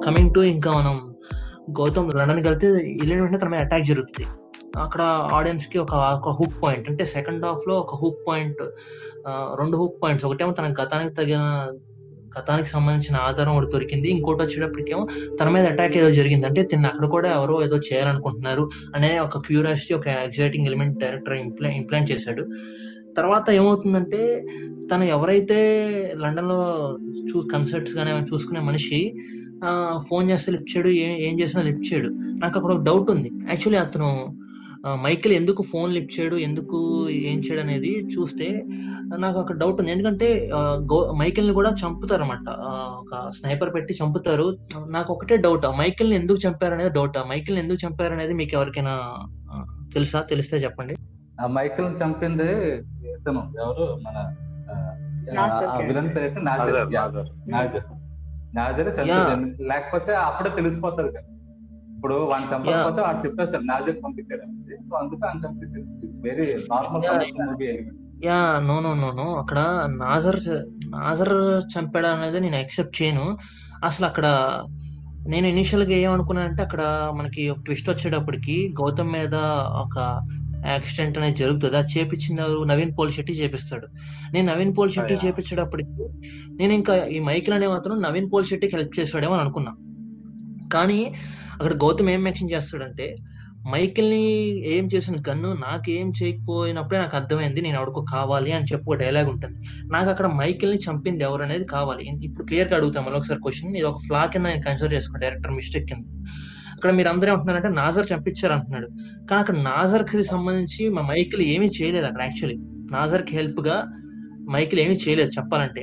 Coming to ఇంకా మనం గౌతమ్ లండన్కి వెళ్తే వెళ్ళిన వెంటనే తన మీద అటాక్ జరుగుతుంది అక్కడ ఆడియన్స్ కి ఒక ఒక హుక్ పాయింట్ అంటే సెకండ్ హాఫ్ లో ఒక హుక్ పాయింట్ రెండు హుక్ పాయింట్స్ ఒకటేమో తన గతానికి తగిన గతానికి సంబంధించిన ఆధారం ఒకటి దొరికింది ఇంకోటి వచ్చేటప్పటికేమో తన మీద అటాక్ ఏదో జరిగింది అంటే తిన్న అక్కడ కూడా ఎవరో ఏదో చేయాలనుకుంటున్నారు అనే ఒక క్యూరియాసిటీ ఒక exciting element director imply implant చేశాడు తర్వాత ఏమవుతుందంటే తను ఎవరైతే లండన్ లో చూ కన్సర్ట్స్ కానీ ఏమైనా చూసుకునే మనిషి ఫోన్ చేస్తే లిఫ్ట్ చేయడు ఏం ఏం చేసినా లిఫ్ట్ చేయడు నాకు అక్కడ ఒక డౌట్ ఉంది యాక్చువల్లీ అతను మైకిల్ ఎందుకు ఫోన్ లిఫ్ట్ చేయడు ఎందుకు ఏం చేయడు అనేది చూస్తే నాకు అక్కడ డౌట్ ఉంది ఎందుకంటే మైకిల్ ని కూడా చంపుతారు అనమాట ఒక స్నైపర్ పెట్టి చంపుతారు నాకు ఒకటే డౌట్ మైకిల్ ని ఎందుకు చంపారు అనేది డౌట్ మైకిల్ ని ఎందుకు చంపారు అనేది మీకు ఎవరికైనా ఆ, తెలుసా తెలిస్తే చెప్పండి ఆ మైకిల్ చంపింది ఇతను ఎవరు మన నాజర్. విలన్ పేరు నాజర్ నాజర్, యా, నాజర్. నాజర్ నాజర్ చంపేది లేకపోతే అప్పుడే తెలిసిపోతుంది కదా ఇప్పుడు వాడిని చంపకపోతే వాడు చెప్పేస్తాడు నాజర్ పంపించాడు అనేది సో అందుకే ఆయన చంపేసాడు it's very normal Yeah, movie element yeah no no no no అక్కడ నాజర్ నాజర్ చంపాడు అనేది నేను యాక్సెప్ట్ చేయను అసలు అక్కడ నేను ఇనిషియల్ గా ఏమనుకున్నానంటే అక్కడ మనకి ఒక ట్విస్ట్ వచ్చేటప్పటికి గౌతమ్ మీద ఒక యాక్సిడెంట్ అనేది జరుగుతుంది అది చేపించింది ఎవరు? నవీన్ పోల్ శెట్టి చేపిస్తాడు నేను నవీన్ పోల్ శెట్టి Yeah. చేపించేటప్పటికి నేను ఇంకా ఈ మైకిల్ అనే మాత్రం నవీన్ పోల్ శెట్టికి హెల్ప్ చేస్తాడేమో అని అనుకున్నా కానీ అక్కడ గౌతమ్ ఏం మెన్షన్ చేస్తాడంటే మైకిల్ ని ఏం చేసిన గన్ను నాకు ఏం చేయకపోయినప్పుడే నాకు అర్థమైంది నేను ఎవరికో కావాలి అని చెప్పు ఒక డైలాగ్ ఉంటుంది నాకు అక్కడ మైకిల్ ని చంపింది ఎవరు అనేది కావాలి ఇప్పుడు క్లియర్ గా అడుగుతాం మళ్ళీ ఒకసారి క్వశ్చన్ ఇది ఒక ఫ్లా కింద నేను కన్సిడర్ చేసుకోండి డైరెక్టర్ మిస్టేక్ కింద అక్కడ మీరు అందరూ ఏమంటున్నారంటే నాజర్ చంపించారు అంటున్నాడు కానీ అక్కడ నాజర్ కి సంబంధించి మా మైకిల్ ఏమీ చేయలేదు అక్కడ యాక్చువల్లీ నాజర్ కి హెల్ప్ గా మైకిల్ ఏమీ చేయలేదు చెప్పాలంటే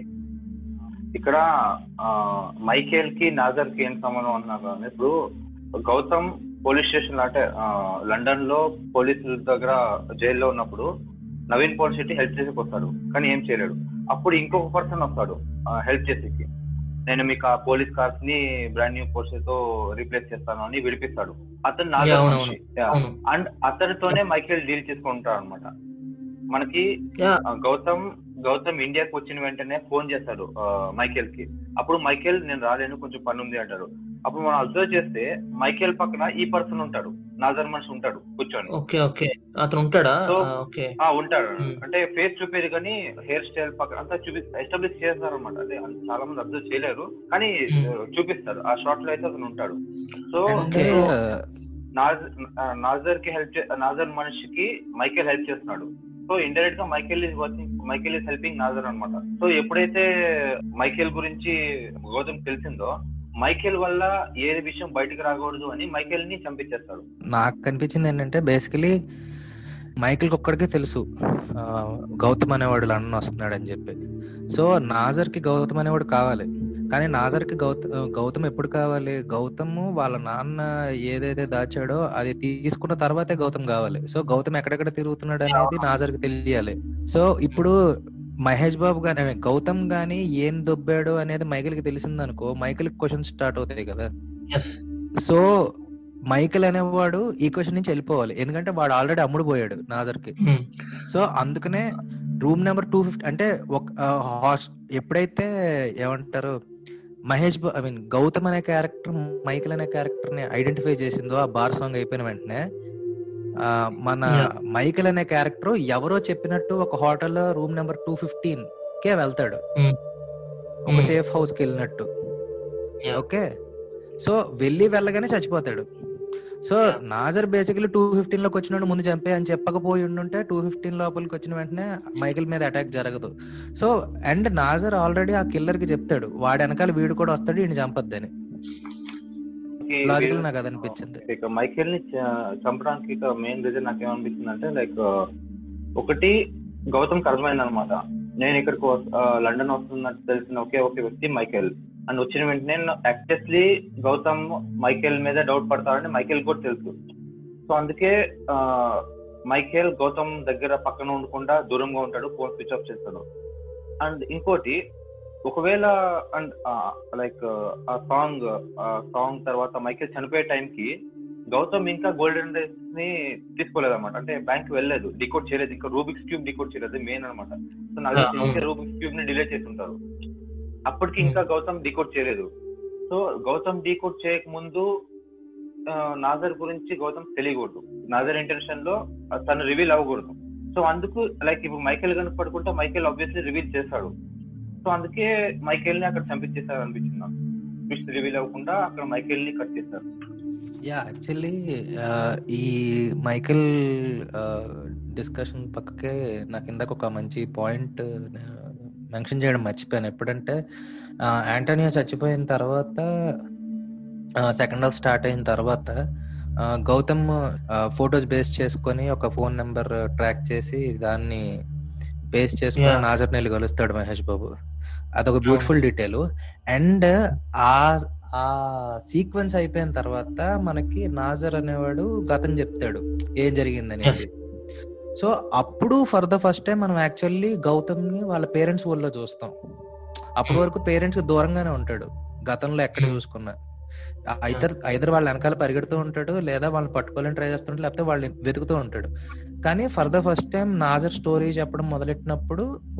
ఇక్కడ ఆ, మైకేల్ కి నాజర్ కి ఏం సంబంధం అన్నా కానీ ఇప్పుడు గౌతమ్ పోలీస్ స్టేషన్ అంటే ఆ, లండన్ లో పోలీసుల దగ్గర జైల్లో ఉన్నప్పుడు నవీన్ పోల్ శెట్టి హెల్ప్ చేసేకి వస్తాడు కానీ ఏం చేయలేడు అప్పుడు ఇంకొక పర్సన్ వస్తాడు హెల్ప్ చేసేకి నేను మీకు ఆ పోలీస్ కార్స్ ని బ్రాండ్ న్యూ పోర్షే తో రీప్లేస్ చేస్తాను అని విడిపిస్తాడు అతను Yeah, నాజర్ అవును, మనిషి. Yeah. అవును అండ్ అతనితోనే మైకేల్ డీల్ చేసుకుంటాడు అనమాట మనకి Yeah. ఆ, గౌతమ్ గౌతమ్ ఇండియాకి వచ్చిన వెంటనే ఫోన్ చేస్తాడు ఆ, మైకేల్ కి అప్పుడు మైకేల్ నేను రాలేను కొంచెం పని ఉంది అంటాడు అప్పుడు మనం అబ్జర్వ్ చేస్తే మైకేల్ పక్కన ఈ పర్సన్ ఉంటాడు నాజర్ మనిషి ఉంటాడు కూర్చొని ఓకే ఓకే అతను ఉంటాడా So, ఆ, ఓకే ఆ ఉంటాడు Hmm. అంటే ఫేస్ చూపేది కానీ హెయిర్ స్టైల్ పక్కన అంతా చూపి ఎస్టాబ్లిష్ చేస్తారు అనమాట అంటే అంత చాలా మంది అబ్జర్వ్ చేయలేరు కానీ Hmm. ఆ, చూపిస్తారు ఆ షార్ట్ లో అయితే అతను ఉంటాడు సో అంటే నాజర్ నాజర్ కి హెల్ప్ నాజర్ మనిషికి మైకేల్ హెల్ప్ చేస్తున్నాడు సో ఇండైరెక్ట్ గా Michael is working Michael is helping Nassar అన్నమాట సో ఎప్పుడైతే మైకేల్ గురించి గౌతమ్ తెలిసిందో మైకేల్ వల్ల ఏ విషయం బయటకు రాకూడదు అని మైకేల్ ని చంపించేస్తాడు నాకు కనిపించింది ఏంటంటే బేసికలీ మైకిల్ ఒక్కడికే తెలుసు ఆ, గౌతమ్ అనేవాడు లండన్ వస్తున్నాడు అని చెప్పి సో నాజర్ కి గౌతమ్ అనేవాడు కావాలి కానీ నాజర్ కి గౌత గౌతమ్ ఎప్పుడు కావాలి గౌతమ్ వాళ్ళ నాన్న ఏదైతే దాచాడో అది తీసుకున్న తర్వాతే గౌతమ్ కావాలి సో గౌతమ్ ఎక్కడెక్కడ తిరుగుతున్నాడు అనేది నాజర్ కి తెలియాలి సో ఇప్పుడు మహేష్ బాబు గాని I mean, గౌతమ్ గాని ఏం దొబ్బాడు అనేది మైకిల్ కి తెలిసిందనుకో మైకిల్ క్వశ్చన్ స్టార్ట్ అవుతాయి కదా ఎస్ సో మైకిల్ అనేవాడు ఈ క్వశ్చన్ నుంచి వెళ్ళిపోవాలి ఎందుకంటే వాడు ఆల్రెడీ అమ్ముడు పోయాడు నాజర్ కి సో అందుకనే రూమ్ నెంబర్ టూ ఫిఫ్టీ అంటే ఒక ఆ, హాస్- ఎప్పుడైతే ఏమంటారు మహేష్ ఐ మీన్ గౌతమ్ అనే క్యారెక్టర్ మైకిల్ అనే క్యారెక్టర్ ని ఐడెంటిఫై చేసిందో ఆ బార్ సాంగ్ అయిపోయిన వెంటనే ఆ, మన Yeah. మైకిల్ అనే క్యారెక్టర్ ఎవరో చెప్పినట్టు ఒక hotel room number two fifteen కే వెళ్తాడు Hmm. ఒక Hmm. సేఫ్ హౌస్ కి వెళ్ళినట్టు Yeah. ఓకే సో వెళ్ళి వెళ్ళగానే చచ్చిపోతాడు so Yeah. Nassar basically two fifteen లోకి వచ్చినట్టు ముందు చంపే అని చెప్పకపోయి ఉండుంటే టూ ఫిఫ్టీన్ లోపలికి వచ్చిన వెంటనే మైకిల్ మీద అటాక్ జరగదు సో అండ్ నాజర్ ఆల్రెడీ ఆ కిల్లర్ కి చెప్తాడు వాడి వెనకాల వీడు కూడా వస్తాడు ఈయన చంపొద్దని లాజికల్ నాకు అది అనిపించింది ఇక మైకేల్ ని చ- చంపడానికి ఇక మెయిన్ రీజన్ నాకు ఏమనిపిస్తుంది అంటే లైక్ ఒకటి గౌతమ్ అర్థమైంది అనమాట నేను ఇక్కడికి వస్- ఆ, లండన్ వస్తున్నట్టు తెలిసిన ఒకే ఒక వ్యక్తి మైకేల్ అండ్ వచ్చిన వెంటనే యాక్చువస్లీ గౌతమ్ మైకేల్ మీద డౌట్ పడతాడని మైకేల్ కూడా తెలుసు సో అందుకే ఆ, మైకేల్ గౌతమ్ దగ్గర పక్కన ఉండకుండా దూరంగా ఉంటాడు ఫోన్ స్విచ్ ఆఫ్ చేస్తాడు అండ్ ఇంకోటి ఒకవేళ అండ్ లైక్ ఆ సాంగ్ ఆ సాంగ్ తర్వాత మైకేల్ చనిపోయే టైంకి గౌతమ్ ఇంకా గోల్డెన్ రేస్ ని తీసుకోలేదు అనమాట అంటే బ్యాంక్ వెళ్ళలేదు డికోడ్ చేయలేదు ఇంకా రూబిక్స్ క్యూబ్ డికోడ్ చేయలేదు మెయిన్ అనమాట సో నాకు Yeah, అవును. రూబిక్స్ క్యూబ్ ని డిలే చేసి ఉంటారు అప్పటికి ఇంకా గౌతమ్ డికోడ్ చేయలేదు సో గౌతమ్ డీకోడ్ చేయక ముందు ఆ, నాజర్ గురించి గౌతమ్ తెలియకూడదు నాజర్ ఇంటెన్షన్ లో ఆ, తను రివీల్ అవ్వకూడదు సో అందుకు లైక్ ఇప్పుడు మైకేల్ కనుక పడుకుంటే మైకేల్ ఆబ్వియస్లీ రివీల్ చేస్తాడు సో అందుకే మైకేల్ ని అక్కడ చంపించేశారు అనిపించింది నాకు ట్విస్ట్ రివీల్ అవ్వకుండా అక్కడ మైకేల్ ని కట్ చేశారు యా యాక్చువల్లీ ఈ మైకిల్ డిస్కషన్ పక్కకే నాకు ఇందాక ఒక మంచి పాయింట్ మెన్షన్ చేయడం మర్చిపోయాను ఎప్పుడంటే యాంటోనియో చచ్చిపోయిన తర్వాత సెకండ్ హాఫ్ స్టార్ట్ అయిన తర్వాత ఆ, గౌతమ్ ఫొటోస్ బేస్ చేసుకొని ఒక ఫోన్ నెంబర్ ట్రాక్ చేసి దాన్ని బేస్ చేసుకుని Yeah. నాజర్ నెల్లి కలుస్తాడు మహేష్ బాబు అదొక బ్యూటిఫుల్ డీటెయిల్ అండ్ ఆ ఆ సీక్వెన్స్ అయిపోయిన తర్వాత మనకి నాజర్ అనేవాడు గతం చెప్తాడు ఏం జరిగిందనేసి సో అప్పుడు ఫర్ ద ఫస్ట్ టైం మనం యాక్చువల్లీ గౌతమ్ ని వాళ్ళ పేరెంట్స్ ఊళ్ళో చూస్తాం అప్పటి Hmm. వరకు పేరెంట్స్ కి దూరంగానే ఉంటాడు గతంలో ఎక్కడ Hmm. చూసుకున్నా ఐదర్ ఐదర్ వాళ్ళ వెనకాల పరిగెడుతూ ఉంటాడు లేదా వాళ్ళని పట్టుకోవాలని ట్రై చేస్తుంటాడు లేకపోతే వాళ్ళని వెతుకుతూ ఉంటాడు కానీ for the first time Nassar story చెప్పడం మొదలెట్టినప్పుడు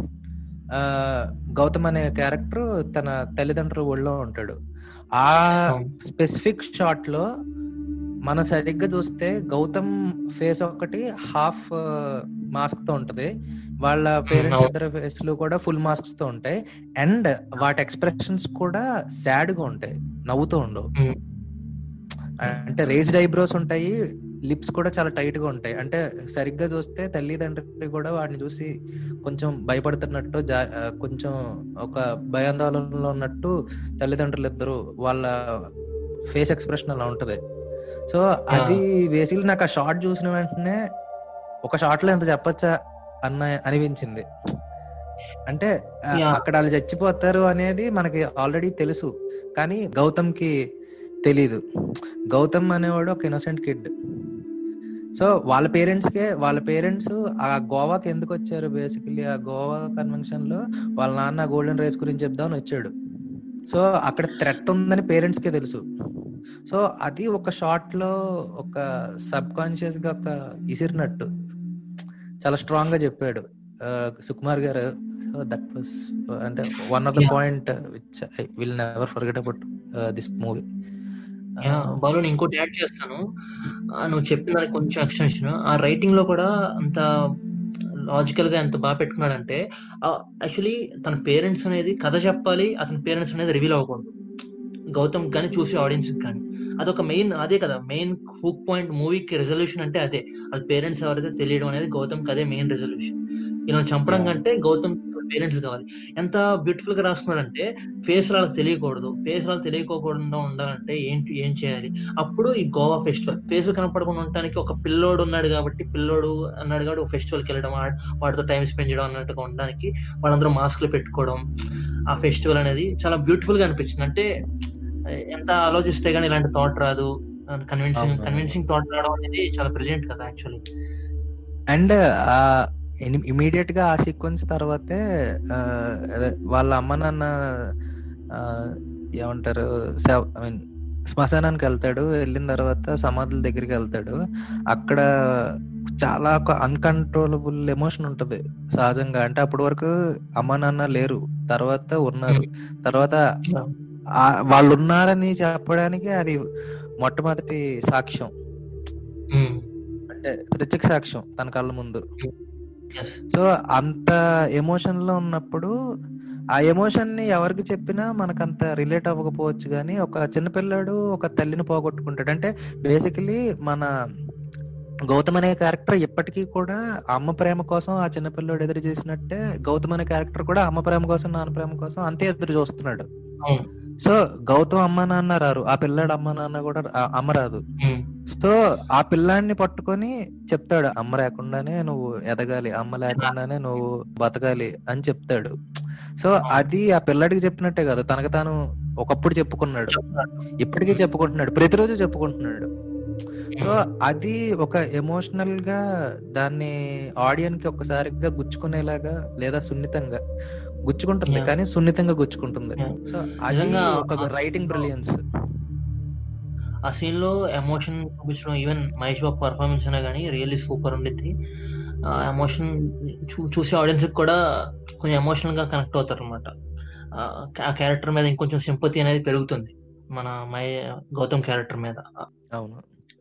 ఆ గౌతమ్ అనే క్యారెక్టర్ తన తల్లిదండ్రుల ఒళ్ళో ఉంటాడు ఆ అవును. స్పెసిఫిక్ షాట్ లో మన సరిగ్గా చూస్తే గౌతమ్ ఫేస్ ఒకటి హాఫ్ మాస్క్ తో ఉంటది వాళ్ళ పేరెంట్స్ అవును. ఇద్దరు ఫేస్ లు కూడా ఫుల్ మాస్క్స్ తో ఉంటాయి అండ్ వాటి ఎక్స్ప్రెషన్స్ కూడా సాడ్ గా ఉంటాయి నవ్వుతూ ఉండవు Hmm. అంటే రేజ్డ్ ఐబ్రోస్ ఉంటాయి లిప్స్ కూడా చాలా టైట్ గా ఉంటాయి అంటే సరిగ్గా చూస్తే తల్లిదండ్రులు కూడా వాడిని చూసి కొంచెం భయపడుతున్నట్టు జా- ఆ, కొంచెం ఒక భయాందోళనలో ఉన్నట్టు తల్లిదండ్రులు ఇద్దరు వాళ్ళ ఫేస్ ఎక్స్ప్రెషన్ అలా ఉంటది సో అది బేసిక్లీ నాకు ఆ షార్ట్ చూసిన వెంటనే ఒక షార్ట్ లో ఎంత చెప్పచ్చా అన్న అనిపించింది అంటే ఆ, Yeah. అక్కడ వాళ్ళు చచ్చిపోతారు అనేది మనకి ఆల్రెడీ తెలుసు కానీ గౌతమ్ కి తెలీదు గౌతమ్ అనేవాడు ఒక ఇన్నోసెంట్ కిడ్ సో వాళ్ళ పేరెంట్స్ కే వాళ్ళ పేరెంట్స్ ఆ గోవాకి ఎందుకు వచ్చారు బేసికలీ ఆ గోవా కన్వెన్షన్ లో వాళ్ళ నాన్న గోల్డెన్ రేస్ గురించి చెప్దామని వచ్చాడు సో అక్కడ థ్రెట్ ఉందని పేరెంట్స్ కే తెలుసు సో అది ఒక షార్ట్ లో ఒక సబ్ కాన్షియస్ గా ఒక ఇసిరినట్టు చాలా స్ట్రాంగ్ గా చెప్పాడు ఆ, సుకుమార్ గారు సో దట్ వాస్ అంటే one of the Yeah. Point which I will never forget about this movie yeah, Balu నేను ఇంకోటి యాడ్ చేస్తాను ఆ, నువ్వు చెప్పిన దానికి కొంచెం ఎక్స్టెన్షన్ ఆ రైటింగ్ లో కూడా అంత లాజికల్ గా ఎంత బాగా పెట్టుకున్నాడంటే యాక్చువల్లీ తన పేరెంట్స్ అనేది కథ చెప్పాలి అతని పేరెంట్స్ అనేది రివీల్ అవ్వకూడదు గౌతమ్ కానీ చూసి ఆడియన్స్ కానీ అదొక మెయిన్ అదే కదా మెయిన్ హుక్ పాయింట్ మూవీకి రెజల్యూషన్ అంటే అదే వాళ్ళ పేరెంట్స్ ఎవరైతే తెలియడం అనేది గౌతమ్కి అదే మెయిన్ రెజల్యూషన్ ఇలా చంపడం Yeah. కంటే గౌతమ్ పేరెంట్స్ కావాలి ఎంత బ్యూటిఫుల్ గా రాసుకున్నాడంటే ఫేస్ వాళ్ళకి తెలియకూడదు ఫేస్ వాళ్ళకి తెలియకోకుండా ఉండాలంటే ఏంటి ఏం చేయాలి అప్పుడు ఈ గోవా ఫెస్టివల్ ఫేస్ కనపడకుండా ఉండడానికి ఒక పిల్లోడు ఉన్నాడు కాబట్టి పిల్లోడు అన్నాడు కాబట్టి ఒక ఫెస్టివల్కి వెళ్ళడం ఆ- వాడితో టైం స్పెండ్ చేయడం అన్నట్టుగా ఉండడానికి వాళ్ళందరూ మాస్క్లు పెట్టుకోవడం ఆ ఫెస్టివల్ అనేది చాలా బ్యూటిఫుల్ గా అనిపించింది అంటే ఎంత ఆలోచిస్తే గానీ ఇలాంటి థాట్ రాదు కన్విన్సింగ్ అవును. కన్విన్సింగ్ థాట్ రావడం అనేది చాలా బ్రిలియంట్ కదా యాక్చువల్లీ అండ్ ఆ ఇమీడియట్ గా ఆ సీక్వెన్స్ తర్వాతే ఆ, అదే వాళ్ళ అమ్మ నాన్న ఆ, ఏమంటారు ఐ మీన్ శ్మశానానికి వెళ్తాడు వెళ్ళిన తర్వాత సమాధుల దగ్గరికి వెళ్తాడు అక్కడ చాలా ఒక అన్కంట్రోలబుల్ ఎమోషన్ ఉంటది సహజంగా అంటే అప్పటి వరకు అమ్మ నాన్న లేరు తర్వాత ఉన్నారు తర్వాత ఆ- వాళ్ళు ఉన్నారని చెప్పడానికి అది మొట్టమొదటి సాక్ష్యం అంటే ప్రత్యక్ష సాక్ష్యం తన కళ్ళ ముందు సో అంత ఎమోషన్ లో ఉన్నప్పుడు ఆ ఎమోషన్ ని ఎవరికి చెప్పినా మనకు అంత రిలేట్ అవ్వకపోవచ్చు కానీ ఒక చిన్నపిల్లాడు ఒక తల్లిని పోగొట్టుకుంటాడు అంటే బేసికలీ మన గౌతమ్ అనే క్యారెక్టర్ ఇప్పటికీ కూడా అమ్మ ప్రేమ కోసం ఆ చిన్నపిల్లాడు ఎదురు చేసినట్టే గౌతమ్ అనే క్యారెక్టర్ కూడా అమ్మ ప్రేమ కోసం నాన్న ప్రేమ కోసం అంతే ఎదురు చూస్తున్నాడు అవును సో గౌతమ్ అమ్మ నాన్న రారు ఆ పిల్లాడు అమ్మ నాన్న కూడా ఆ- అమ్మ రాదు ఉమ్, సో ఆ పిల్లాడిని పట్టుకొని చెప్తాడు అమ్మ లేకుండానే నువ్వు ఎదగాలి అమ్మ లేకుండానే నువ్వు బతకాలి అని చెప్తాడు సో అది ఆ పిల్లాడికి చెప్పినట్టే కాదు తనకు తాను ఒకప్పుడు చెప్పుకున్నాడు ఇప్పటికీ చెప్పుకుంటున్నాడు ప్రతిరోజు చెప్పుకుంటున్నాడు సో అది ఒక ఎమోషనల్ గా దాన్ని ఆడియన్ కి ఒక్కసారిగా గుచ్చుకునేలాగా లేదా సున్నితంగా గుచ్చుకుంటుంది Yeah. కానీ సున్నితంగా గుచ్చుకుంటుంది Yeah. సో అది నిజంగా ఒక ఆ- రైటింగ్ బ్రిలియన్స్ ఆ సీన్ లో ఎమోషన్ చూపించడం ఈవెన్ మహేష్ బాబు పర్ఫార్మెన్స్ అయినా కానీ రియల్లీ సూపర్ ఉండిద్ది ఆ ఎమోషన్ చూసే ఆడియన్స్ కూడా కొంచెం ఎమోషనల్ గా కనెక్ట్ అవుతారు అనమాట ఆ క్యారెక్టర్ మీద ఇంకొంచెం సింపతి అనేది పెరుగుతుంది మన మై గౌతమ్ క్యారెక్టర్ మీద అవును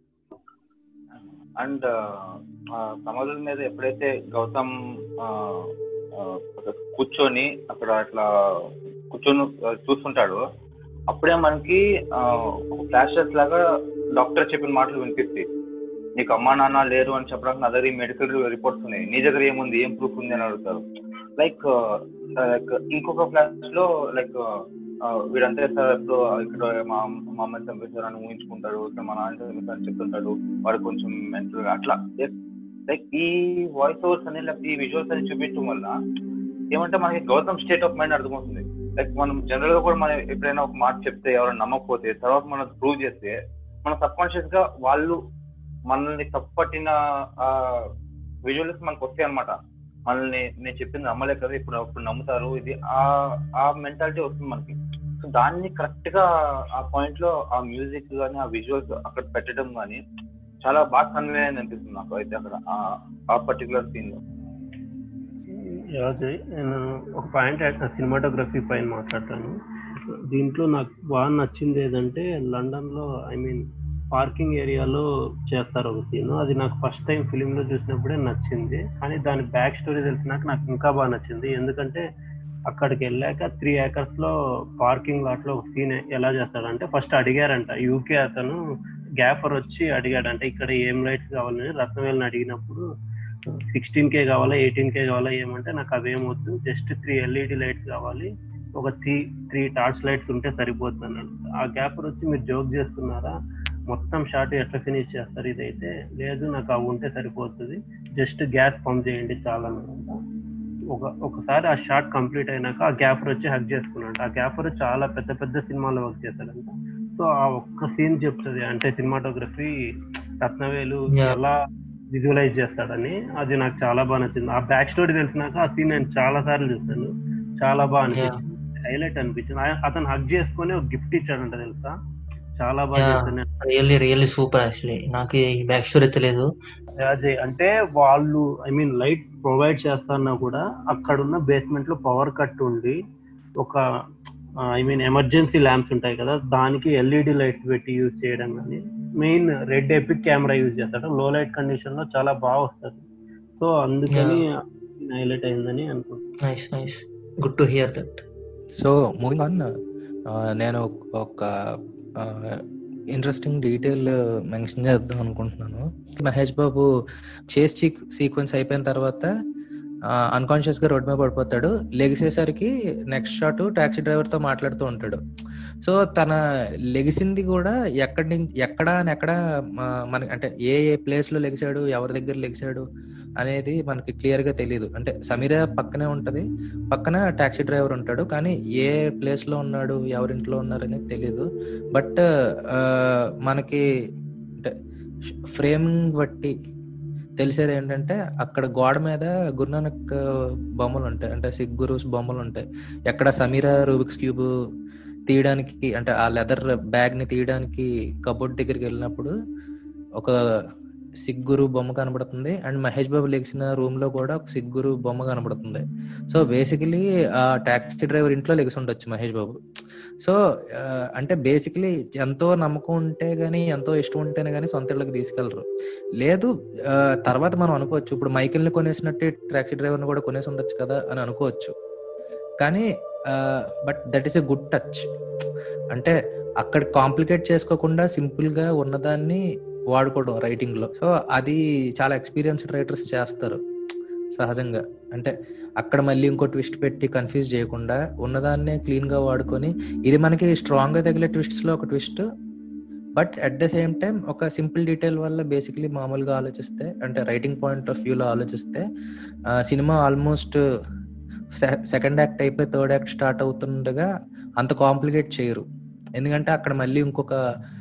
అండ్ సమాధుల మీద ఎప్పుడైతే గౌతమ్ ఆ, ఆ, కూర్చొని అక్కడ అట్లా కూర్చొని ఆ, చూస్తుంటాడో అప్పుడే మనకి ఫ్లాషెస్ లాగా డాక్టర్ చెప్పిన మాటలు వినిపిస్తాయి నీకు అమ్మా నాన్న లేరు అని చెప్పడానికి నా దగ్గర మెడికల్ రిపోర్ట్స్ ఉన్నాయి నీ దగ్గర ఏముంది ఏం ప్రూఫ్ ఉంది అని అడుగుతారు లైక్ లైక్ ఇంకొక ఫ్లాష్ లో లైక్ వీడంతే సార్ ఎప్పుడు ఇక్కడ మా మా అమ్మని చంపేశారు అని ఊహించుకుంటాడు ఇక్కడ మా నాన్న చంపేశారు అని చెప్తుంటాడు వాడు కొంచెం మెంటల్ అట్లా లైక్ ఈ వాయిస్ ఓవర్స్ అని లేకపోతే ఈ విజువల్స్ అని చూపించడం వల్ల ఏమంటే మనకి గౌతమ్ స్టేట్ ఆఫ్ మైండ్ అర్థమవుతుంది లైక్ మనం జనరల్ గా కూడా మనం ఎప్పుడైనా ఒక మాట చెప్తే ఎవరైనా నమ్మకపోతే తర్వాత మనం ప్రూవ్ చేస్తే మన సబ్ కాన్షియస్ గా వాళ్ళు మనల్ని తప్పట్టిన విజువల్స్ మనకు వస్తాయి అనమాట మనల్ని నేను చెప్పింది నమ్మలే కదా ఇప్పుడు ఇప్పుడు నమ్ముతారు ఇది ఆ ఆ మెంటాలిటీ వస్తుంది మనకి సో దాన్ని కరెక్ట్ గా ఆ పాయింట్ లో ఆ మ్యూజిక్ కానీ ఆ విజువల్స్ అక్కడ పెట్టడం కానీ చాలా బాగా కన్వే అయింది అనిపిస్తుంది నాకు అయితే అక్కడ ఆ- ఆ పర్టికులర్ సీన్ లో రాజయ్ నేను ఒక పాయింట్ సినిమాటోగ్రఫీ పైన మాట్లాడతాను దీంట్లో నాకు బాగా నచ్చింది ఏదంటే లండన్లో ఐ మీన్ పార్కింగ్ ఏరియాలో చేస్తారు ఒక సీన్ అది నాకు ఫస్ట్ టైం ఫిలింలో చూసినప్పుడే నచ్చింది కానీ దాని బ్యాక్ స్టోరీ తెలిసినాక నాకు ఇంకా బాగా నచ్చింది ఎందుకంటే అక్కడికి వెళ్ళాక త్రీ ఏకర్స్ లో పార్కింగ్ లాట్ లో ఒక సీన్ ఎలా చేస్తాడంటే ఫస్ట్ అడిగారంట యూకే అతను గ్యాఫర్ వచ్చి అడిగాడంట ఇక్కడ ఏం లైట్స్ కావాలని రత్నవేలని అడిగినప్పుడు సిక్స్టీన్ కే కావాలా ఎయిటీన్ కే కావాలా ఏమంటే నాకు అవేం వద్దు జస్ట్ త్రీ ఎల్ఈడి లైట్స్ కావాలి ఒక త్రీ త్రీ టార్చ్ లైట్స్ ఉంటే సరిపోతుంది అన్నాడు ఆ గ్యాపర్ వచ్చి మీరు జోక్ చేస్తున్నారా మొత్తం షాట్ ఎట్లా ఫినిష్ చేస్తారు ఇదైతే లేదు నాకు అవి ఉంటే సరిపోతుంది జస్ట్ గ్యాస్ పంప్ చేయండి చాలా అన్నాడంట ఒక ఒకసారి ఆ షాట్ కంప్లీట్ అయినాక ఆ గ్యాఫర్ వచ్చి హక్ చేసుకున్నాడు ఆ గ్యాఫర్ చాలా పెద్ద పెద్ద సినిమాలో వర్క్ చేశాడంట సో ఆ ఒక్క సీన్ చెప్తుంది అంటే సినిమాటోగ్రఫీ రత్నవేలు Yeah. ఎలా విజువలైజ్ చేస్తాడని అది నాకు చాలా బాగా నచ్చింది ఆ బ్యాక్ స్టోరీ తెలిసినాక ఆ సీన్ నేను చాలా సార్లు చూస్తాను చాలా బాగా అనిపించింది హైలైట్ అనిపించింది ఆ- అతను హక్ చేసుకొని ఒక గిఫ్ట్ ఇచ్చాడంట తెలుసా చాలా బాగా Yeah. చేస్తాను రియల్లీ రియల్లీ సూపర్ యాక్చువల్లీ నాకు ఈ బ్యాక్ స్టోరీ తెలియదు అజయ్ అంటే వాళ్ళు ఐ మీన్ లైట్ ప్రొవైడ్ చేస్తున్నా కూడా అక్కడున్న బేస్మెంట్ లో పవర్ కట్ ఉండి ఒక ఐ మీన్ ఎమర్జెన్సీ ల్యాంప్స్ ఉంటాయి కదా దానికి ఎల్ఈడి లైట్స్ పెట్టి యూజ్ చేయడం కానీ main red epic camera use చేస్తాడు లో లైట్ కండిషన్ లో చాలా బాగా వస్తుంది సో అందుకని హైలైట్ అయిందని అనుకుంటున్నాను nice nice good to hear that so moving on నేను ఒక ఇంట్రెస్టింగ్ డీటెయిల్ మెన్షన్ చేద్దాం అనుకుంటున్నాను మహేష్ బాబు చేస్ సీక్వెన్స్ అయిపోయిన తర్వాత అన్కాన్షియస్ గా రోడ్ మీద పడిపోతాడు లెగిసేసరికి నెక్స్ట్ షాట్ టాక్సీ డ్రైవర్ తో మాట్లాడుతూ ఉంటాడు సో తన లెగిసింది కూడా ఎక్కడి నుంచి ఎక్కడ అని ఎక్కడ మనకి అంటే ఏ ఏ ప్లేస్ లో లెగిసాడు ఎవరి దగ్గర లెగిసాడు అనేది మనకి క్లియర్ గా తెలియదు అంటే సమీర పక్కనే ఉంటది పక్కన టాక్సీ డ్రైవర్ ఉంటాడు కానీ ఏ ప్లేస్ లో ఉన్నాడు ఎవరింట్లో ఉన్నారు అనేది తెలియదు బట్ మనకి అంటే ఫ్రేమింగ్ బట్టి తెలిసేది ఏంటంటే అక్కడ గోడ మీద గురునానక్ బొమ్మలు ఉంటాయి అంటే సిక్ గురుస్ బొమ్మలు ఉంటాయి ఎక్కడ సమీర రూబిక్స్ క్యూబ్ తీయడానికి అంటే ఆ లెదర్ బ్యాగ్ ని తీయడానికి కబోర్డ్ దగ్గరికి వెళ్ళినప్పుడు ఒక సిగ్గురు బొమ్మ కనబడుతుంది అండ్ మహేష్ బాబు లెగిసిన రూమ్ లో కూడా ఒక సిగ్గురు బొమ్మ కనబడుతుంది సో బేసికలీ ఆ టాక్సీ డ్రైవర్ ఇంట్లో లెగిసి ఉండొచ్చు మహేష్ బాబు సో అంటే బేసికలీ ఎంతో నమ్మకం ఉంటే గానీ ఎంతో ఇష్టం ఉంటేనే గానీ సొంత ఇళ్ళకి తీసుకెళ్లరు లేదు తర్వాత మనం అనుకోవచ్చు ఇప్పుడు మైకిల్ ని కొనేసినట్టు టాక్సీ డ్రైవర్ ని కూడా కొనేసి ఉండొచ్చు కదా అని అనుకోవచ్చు కానీ but that is a good touch అంటే అక్కడ కాంప్లికేట్ చేసుకోకుండా సింపుల్ గా ఉన్నదాన్ని వాడుకోవడం రైటింగ్ లో సో అది చాలా ఎక్స్పీరియన్స్డ్ రైటర్స్ చేస్తారు సహజంగా అంటే అక్కడ మళ్ళీ ఇంకో ట్విస్ట్ పెట్టి కన్ఫ్యూజ్ చేయకుండా ఉన్నదాన్నే క్లీన్ గా వాడుకొని ఇది మనకి స్ట్రాంగ్ గా తగిలే ట్విస్ట్స్ లో ఒక twist but at the same time ఒక సింపుల్ డీటెయిల్ వల్ల బేసిక్లీ మామూలుగా ఆలోచిస్తే అంటే రైటింగ్ పాయింట్ ఆఫ్ వ్యూలో ఆలోచిస్తే సినిమా ఆల్మోస్ట్ సెకండ్ యాక్ట్ అయిపోయి థర్డ్ యాక్ట్ స్టార్ట్ అవుతుండగా అంత కాంప్లికేట్ చేయరు ఎందుకంటే అక్కడ మళ్ళీ ఇంకొక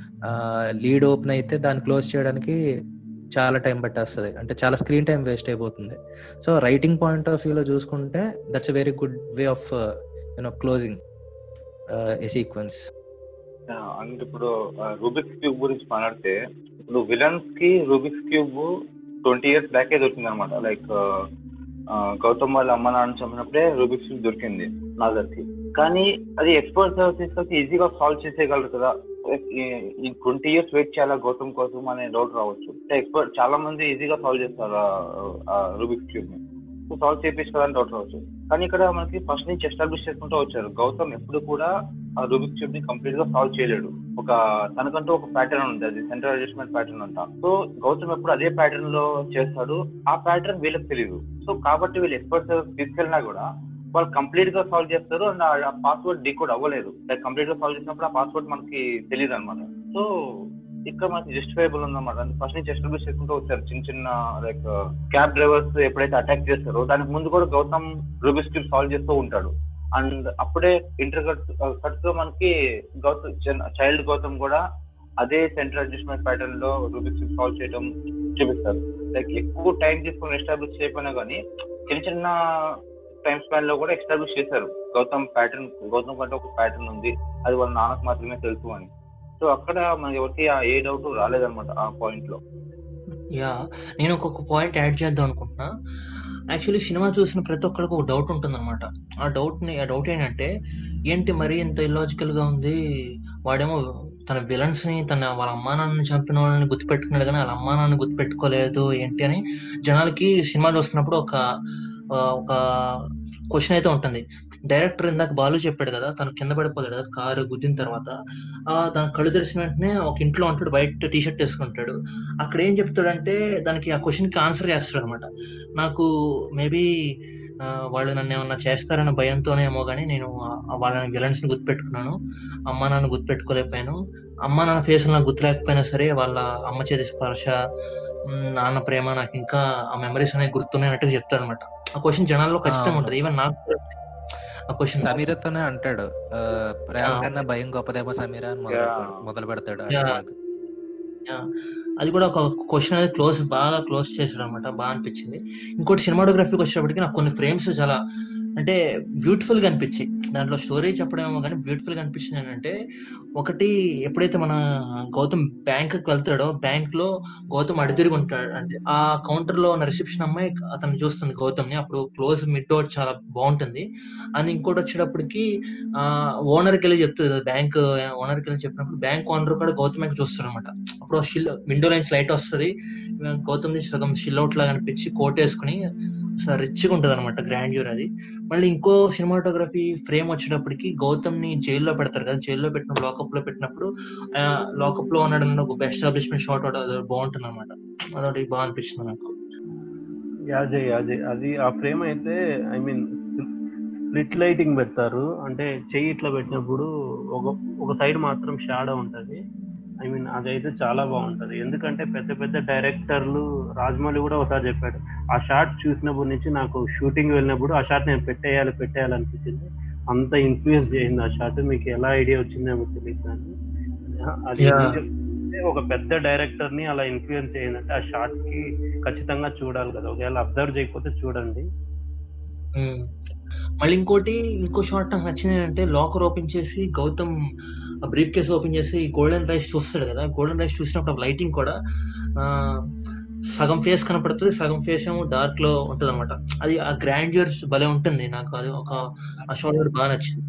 లీడ్ ఓపెన్ అయితే దాన్ని క్లోజ్ చేయడానికి చాలా టైం పట్టేస్తుంది అంటే చాలా స్క్రీన్ టైం వేస్ట్ అయిపోతుంది సో రైటింగ్ పాయింట్ ఆఫ్ వ్యూలో చూసుకుంటే that's a very good way of you know closing a sequence అంటే ఇప్పుడు రూబిక్స్ క్యూబ్ గురించి మాట్లాడితే ఇప్పుడు విలన్స్ కి రూబిక్స్ క్యూబ్ ట్వంటీ ఇయర్స్ బ్యాకే దొరికింది అనమాట లైక్ గౌతమ్ వాళ్ళ అమ్మ నాన్న చంపినప్పుడే రూబిక్స్ క్యూబ్ దొరికింది నాజర్ కి కానీ అది ఎక్స్పర్ట్ సర్వీసెస్ వచ్చి ఈజీగా సాల్వ్ చేసేయగలరు కదా ఈ ట్వంటీ ఇయర్స్ వెయిట్ చేయాలా గౌతమ్ కోసం అనే డౌట్ రావచ్చు ఎక్స్పర్ట్ చాలా మంది ఈజీగా సాల్వ్ చేస్తారు రూబిక్స్ క్యూబ్ ని సో సాల్వ్ చేపించుకోవాలని డౌట్ రావచ్చు కానీ ఇక్కడ మనకి ఫస్ట్ నుంచి ఎస్టాబ్లిష్ చేసుకుంటూ వచ్చారు గౌతమ్ ఎప్పుడు కూడా ఆ రూబిక్ క్యూబ్ ని కంప్లీట్ గా సాల్వ్ చేయలేడు ఒక తనకంటూ ఒక ప్యాటర్న్ ఉంది అది సెంట్రల్ అడ్జస్ట్మెంట్ ప్యాటర్న్ అంట సో గౌతమ్ ఎప్పుడు అదే ప్యాటర్న్ లో చేస్తాడు ఆ ప్యాటర్న్ వీళ్ళకి తెలియదు సో కాబట్టి వీళ్ళు ఎక్స్పర్ట్ తీసుకెళ్ళినా కూడా వాళ్ళు కంప్లీట్ గా సాల్వ్ చేస్తారు అండ్ ఆ పాస్వర్డ్ డీకోడ్ అవ్వలేదు కంప్లీట్ గా సాల్వ్ చేసినప్పుడు ఆ పాస్వర్డ్ మనకి తెలియదు అనమాట సో ఇక్కడ మనకి జస్టిఫైబుల్ ఉందన్నమాట ఫస్ట్ నుంచి ఎస్టాబ్లిష్ చేసుకుంటూ వచ్చారు చిన్న చిన్న లైక్ క్యాబ్ డ్రైవర్స్ ఎప్పుడైతే అటాక్ చేస్తారో దానికి ముందు కూడా గౌతమ్ రూబిక్స్ క్యూబ్ సాల్వ్ చేస్తూ ఉంటాడు అండ్ అప్పుడే ఇంటర్ కట్ కట్స్ లో మనకి గౌతమ్ చైల్డ్ గౌతమ్ కూడా అదే సెంట్రల్ అడ్జస్ట్మెంట్ ప్యాటర్న్ లో రూబిక్స్ క్యూబ్ సాల్వ్ చేయడం చూపిస్తారు లైక్ ఎక్కువ టైం తీసుకొని ఎస్టాబ్లిష్ చేయకపోయినా కానీ చిన్న చిన్న టైం స్పాన్ లో కూడా ఎస్టాబ్లిష్ చేశారు గౌతమ్ ప్యాటర్న్ గౌతమ్ కంటే ఒక ప్యాటర్న్ ఉంది అది వాళ్ళ నాన్నకు మాత్రమే తెలుసు అని సో అక్కడ మనకి ఎవరికి ఆ ఏ డౌట్ రాలేదన్నమాట ఆ పాయింట్ లో యా నేను ఒక్కొక్క పాయింట్ యాడ్ చేద్దాం అనుకుంటున్నా యాక్చువల్లీ సినిమా చూసిన ప్రతి ఒక్కరికి ఒక డౌట్ ఉంటుంది అనమాట ఆ డౌట్ ని ఆ డౌట్ ఏంటంటే ఏంటి మరీ ఇంత ఇల్లాజికల్ గా ఉంది వాడేమో తన విలన్స్ ని తన వాళ్ళ అమ్మా నాన్నని చంపిన వాళ్ళని గుర్తుపెట్టుకున్నాడు కానీ వాళ్ళ అమ్మా నాన్నని గుర్తుపెట్టుకోలేదు ఏంటి అని జనాలకి సినిమా చూస్తున్నప్పుడు ఒక ఒక క్వశ్చన్ అయితే ఉంటుంది డైరెక్టర్ ఇందాక బాలు చెప్పాడు కదా తను కింద పడిపోతాడు కదా కారు గుద్దిన తర్వాత ఆ తన కళ్ళు తెరిచిన వెంటనే ఒక ఇంట్లో ఉంటాడు వైట్ టీ షర్ట్ వేసుకుంటాడు అక్కడ ఏం చెప్తాడంటే దానికి ఆ క్వశ్చన్ కి ఆన్సర్ చేస్తాడు అనమాట నాకు మేబీ వాళ్ళు నన్ను ఏమన్నా చేస్తారన్న భయంతోనేమో కానీ నేను వాళ్ళని విలన్స్ ని గుర్తుపెట్టుకున్నాను అమ్మ నాన్న గుర్తుపెట్టుకోలేకపోయాను అమ్మ నాన్న ఫేస్ నాకు గుర్తులేకపోయినా సరే వాళ్ళ అమ్మ చేతి స్పర్శ నాన్న ప్రేమ నాకు ఇంకా ఆ మెమరీస్ అనేవి గుర్తున్నాయన్నట్టుగా చెప్తాడు అనమాట ఆ క్వశ్చన్ జనాల్లో ఖచ్చితంగా ఉంటుంది ఈవెన్ నాకు ఆ క్వశ్చన్ సమీరతోనే అంటాడు ప్రేమ కన్నా భయం గొప్పదేమో సమీర అని మొదలు మొదలు పెడతాడు అది కూడా ఒక క్వశ్చన్ అనేది క్లోజ్ బాగా క్లోజ్ చేశాడు అనమాట బాగా అనిపించింది ఇంకోటి సినిమాటోగ్రఫీకి వచ్చేటప్పటికి నాకు కొన్ని ఫ్రేమ్స్ చాలా అంటే బ్యూటిఫుల్ గా అనిపించాయి దాంట్లో స్టోరీ చెప్పడమేమో కానీ బ్యూటిఫుల్ గా అనిపించింది ఏంటంటే ఒకటి ఎప్పుడైతే మన గౌతమ్ బ్యాంక్ కి వెళ్తాడో బ్యాంక్ లో గౌతమ్ అడితిరిగి ఉంటాడు అంటే ఆ కౌంటర్ లో ఉన్న రిసెప్షన్ అమ్మాయి అతను చూస్తుంది గౌతమ్ ని అప్పుడు క్లోజ్ మిడ్ డోర్ చాలా బాగుంటుంది అని ఇంకోటి వచ్చేటప్పటికి ఆ ఓనర్ కి వెళ్ళి చెప్తుంది బ్యాంక్ ఓనర్ కి వెళ్ళి చెప్పినప్పుడు బ్యాంక్ ఓనర్ కూడా గౌతమ్ చూస్తాడు అనమాట అప్పుడు షిల్ విండో లైన్స్ లైట్ వస్తుంది గౌతమ్ సగం షిల్ అవుట్ లాగా అనిపించి కోట్ వేసుకుని రిచ్గా ఉంటది అనమాట గ్రాండ్యూర్ అది మళ్ళీ ఇంకో సినిమాటోగ్రఫీ ఫ్రేమ్ వచ్చేటప్పటికి గౌతమ్ ని జైల్లో పెడతారు కదా జైల్లో పెట్టినప్పుడు లాకప్ లో పెట్టినప్పుడు లాకప్ లో ఉన్నాడు ఒక ఎస్టాబ్లిష్మెంట్ షాట్ అది బాగుంటుంది అనమాట అదొకటి బాగా అనిపిస్తుంది నాకు యాజయ్ యాజయ్ అది ఆ ఫ్రేమ్ అయితే ఐ మీన్ స్ప్లిట్ లైటింగ్ పెడతారు అంటే చెయ్యి ఇట్లా పెట్టినప్పుడు ఒక ఒక సైడ్ మాత్రం షాడో ఉంటది ఐ మీన్ అదైతే చాలా బాగుంటది ఎందుకంటే పెద్ద పెద్ద డైరెక్టర్లు రాజమౌళి కూడా ఒకసారి చెప్పాడు ఆ షాట్ చూసినప్పటి నుంచి నాకు షూటింగ్ వెళ్ళినప్పుడు ఆ షాట్ నేను పెట్టేయాలి పెట్టేయాలి అనిపించింది అంత ఇన్ఫ్లుయెన్స్ చేసింది ఆ షాట్ మీకు ఎలా ఐడియా వచ్చిందేమో తెలియదు కానీ అది ఒక పెద్ద డైరెక్టర్ ని అలా ఇన్ఫ్లుయెన్స్ చేయిందంటే ఆ షాట్ కి ఖచ్చితంగా చూడాలి కదా ఒకవేళ అబ్జర్వ్ చేయకపోతే చూడండి మళ్ళీ ఇంకోటి ఇంకో షార్ట్ నాకు నచ్చింది అంటే లాకర్ ఓపెన్ చేసి గౌతమ్ బ్రీఫ్ కేస్ ఓపెన్ చేసి గోల్డెన్ రైస్ చూస్తాడు కదా గోల్డెన్ రైస్ చూసినప్పుడు లైటింగ్ కూడా సగం ఫేస్ కనపడుతుంది సగం ఫేస్ ఏమో డార్క్ లో ఉంటది అనమాట అది ఆ గ్రాండ్యూర్స్ భలే ఉంటుంది నాకు అది ఒక ఆ షార్ట్ బాగా నచ్చింది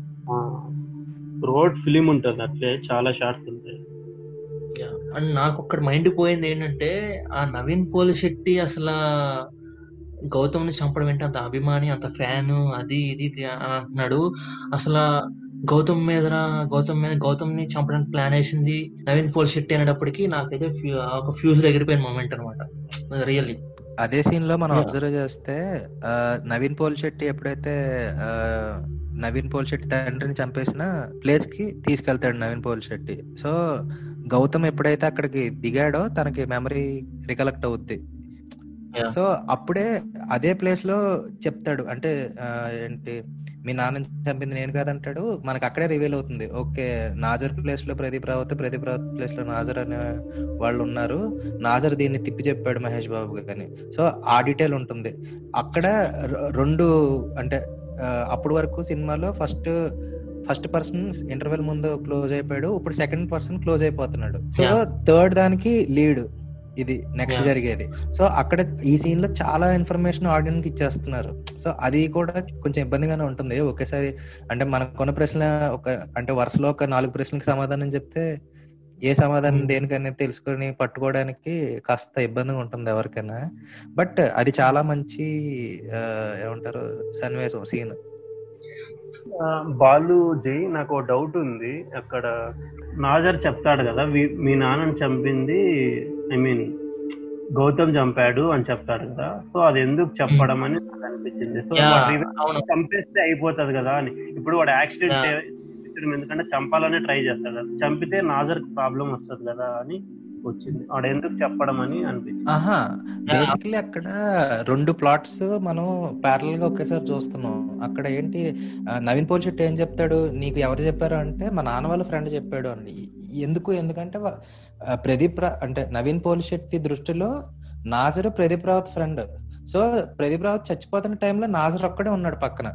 రోడ్ ఫిలిం ఉంటుంది అట్లే చాలా షార్ట్స్ ఉంటాయి అండ్ నాకు ఒక్కడ మైండ్ పోయింది ఏంటంటే ఆ నవీన్ పోలి శెట్టి అసలు గౌతమ్ ని చంపడం ఏంటి అంత అభిమాని అంత ఫ్యాన్ అది ఇది అంటున్నాడు అసలు గౌతమ్ మీద గౌతమ్ మీద గౌతమ్ ని చంపడానికి ప్లాన్ వేసింది నవీన్ పోల్ శెట్టి అనేటప్పటికి నాకైతే ఒక ఫ్యూజ్ ఎగిరిపోయిన మూమెంట్ అనమాట రియల్లీ అదే సీన్ లో మనం అబ్జర్వ్ చేస్తే నవీన్ పోల్ శెట్టి ఎప్పుడైతే నవీన్ పోల్ శెట్టి తండ్రిని చంపేసిన ప్లేస్ కి తీసుకెళ్తాడు నవీన్ పోల్ శెట్టి సో గౌతమ్ ఎప్పుడైతే అక్కడికి దిగాడో తనకి మెమరీ రికలెక్ట్ అవుద్ది సో అప్పుడే అదే ప్లేస్ లో చెప్తాడు అంటే ఏంటి మీ నాన్న చంపింది నేను కాదంటాడు మనకు అక్కడే రివీల్ అవుతుంది ఓకే నాజర్ ప్లేస్ లో ప్రదీప్ రావత్ ప్రదీప్ రావత్ ప్లేస్ లో నాజర్ అనే వాళ్ళు ఉన్నారు నాజర్ దీన్ని తిప్పి చెప్పాడు మహేష్ బాబు గాని సో ఆ డీటెయిల్ ఉంటుంది అక్కడ రెండు అంటే అప్పటి వరకు సినిమాలో ఫస్ట్ ఫస్ట్ పర్సన్ ఇంటర్వెల్ ముందు క్లోజ్ అయిపోయాడు ఇప్పుడు సెకండ్ పర్సన్ క్లోజ్ అయిపోతున్నాడు సో థర్డ్ దానికి లీడ్ ఇది నెక్స్ట్ Yeah. జరిగేది సో అక్కడ ఈ సీన్ లో చాలా ఇన్ఫర్మేషన్ ఆడియన్స్ కి ఇచ్చేస్తున్నారు సో అది కూడా కొంచెం ఇబ్బందిగానే ఉంటుంది ఒకేసారి అంటే మనకు కొన్ని ప్రశ్నలు ఒక అంటే వరుసలో ఒక నాలుగు ప్రశ్నలకు సమాధానం చెప్తే ఏ సమాధానం Hmm. దేనికైనా తెలుసుకొని పట్టుకోవడానికి కాస్త ఇబ్బందిగా ఉంటుంది ఎవరికైనా బట్ అది చాలా మంచి ఆ, ఏమంటారు సన్నివేశం సీన్ ఆ, బాలు జై నాకు ఒక డౌట్ ఉంది అక్కడ నాజర్ చెప్తాడు కదా "వీ- మీ నాన్నని చంపింది ఐ మీన్ గౌతమ్ చంపాడు అని చెప్తాడు కదా సో అది ఎందుకు చెప్పడం అని నాకు అనిపించింది సో Yeah, వాడు revenge అవును. చంపేస్తే అయిపోతది కదా అని ఇప్పుడు వాడు యాక్సిడెంట్ Yeah. ఎందుకంటే చంపాలనే ట్రై చేస్తాడు కదా చంపితే నాజర్ ప్రాబ్లం వస్తుంది కదా అని వచ్చింది వాడు ఎందుకు చెప్పడం అని అనిపించింది ఆహా బేసికలీ అక్కడ రెండు ప్లాట్స్ మనం ప్యారల్ గా ఒకేసారి చూస్తున్నాం అక్కడ ఏంటి ఆ, నవీన్ పోల్ శెట్టి ఏం చెప్తాడు నీకు ఎవరు చెప్పారు అంటే మా నాన్న వాళ్ళ ఫ్రెండ్ చెప్పాడు అని ఎందుకు ఎందుకంటే వా- ఆ, ప్రదీప్ రా- అంటే నవీన్ పోల్ శెట్టి దృష్టిలో నాజర్ ప్రదీప్ రావత్ ఫ్రెండ్ సో ప్రదీప్ రావత్ చచ్చిపోతున్న టైంలో నాజర్ ఒక్కడే ఉన్నాడు పక్కన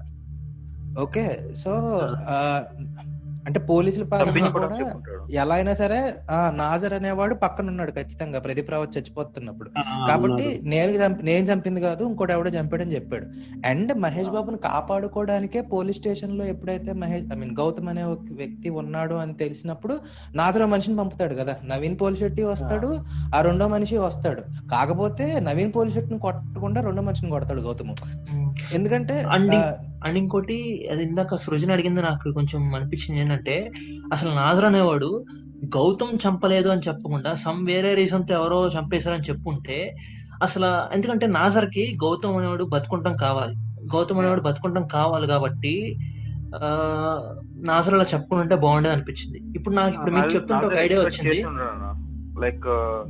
ఓకే సో ఆ, అంటే పోలీసుల పరంగా చంపించుకోవడం కూడా చెప్పుకుంటాడు ఎలా అయినా సరే ఆ నాజర్ అనేవాడు పక్కన ఉన్నాడు ఖచ్చితంగా ప్రదీప్ రావత్ చచ్చిపోతున్నప్పుడు ఆ, కాబట్టి ఉన్నారు. నేను చంపి నేను చంపింది కాదు ఇంకోటి ఎవడో చంపాడని చెప్పాడు అండ్ మహేష్ బాబుని కాపాడుకోవడానికే పోలీస్ స్టేషన్ లో ఎప్పుడైతే మహేష్ ఐ మీన్ గౌతమ్ అనే ఒక వ్యక్తి ఉన్నాడు అని తెలిసినప్పుడు నాజర్ ఆ మనిషిని పంపుతాడు కదా నవీన్ పోల్ శెట్టి వస్తాడు ఆ రెండో మనిషి వస్తాడు కాకపోతే నవీన్ పోల్ శెట్టిని కొట్టకుండా రెండో మనిషిని కొడతాడు గౌతమ్ ఎందుకంటే అండ్ ఆ, అండ్ ఇంకోటి అది ఇందాక సృజన అడిగింది నాకు కొంచెం అనిపించింది ఏంటంటే అసలు నాజర్ అనేవాడు గౌతమ్ చంపలేదు అని చెప్పకుండా సమ్ వేరే రీజన్ తో ఎవరో చంపేశారని చెప్పుంటే అసలు ఎందుకంటే నాజర్ కి గౌతమ్ అనేవాడు బతుకుంటాం కావాలి గౌతమ్ అనేవాడు బతుకుంటాం కావాలి కాబట్టి ఆ నాజర్ అలా చెప్పుకుని ఉంటే బాగుండేది అనిపించింది ఇప్పుడు నాకు ఇప్పుడు మీకు చెప్తుంటే ఒక ఐడియా వచ్చింది లైక్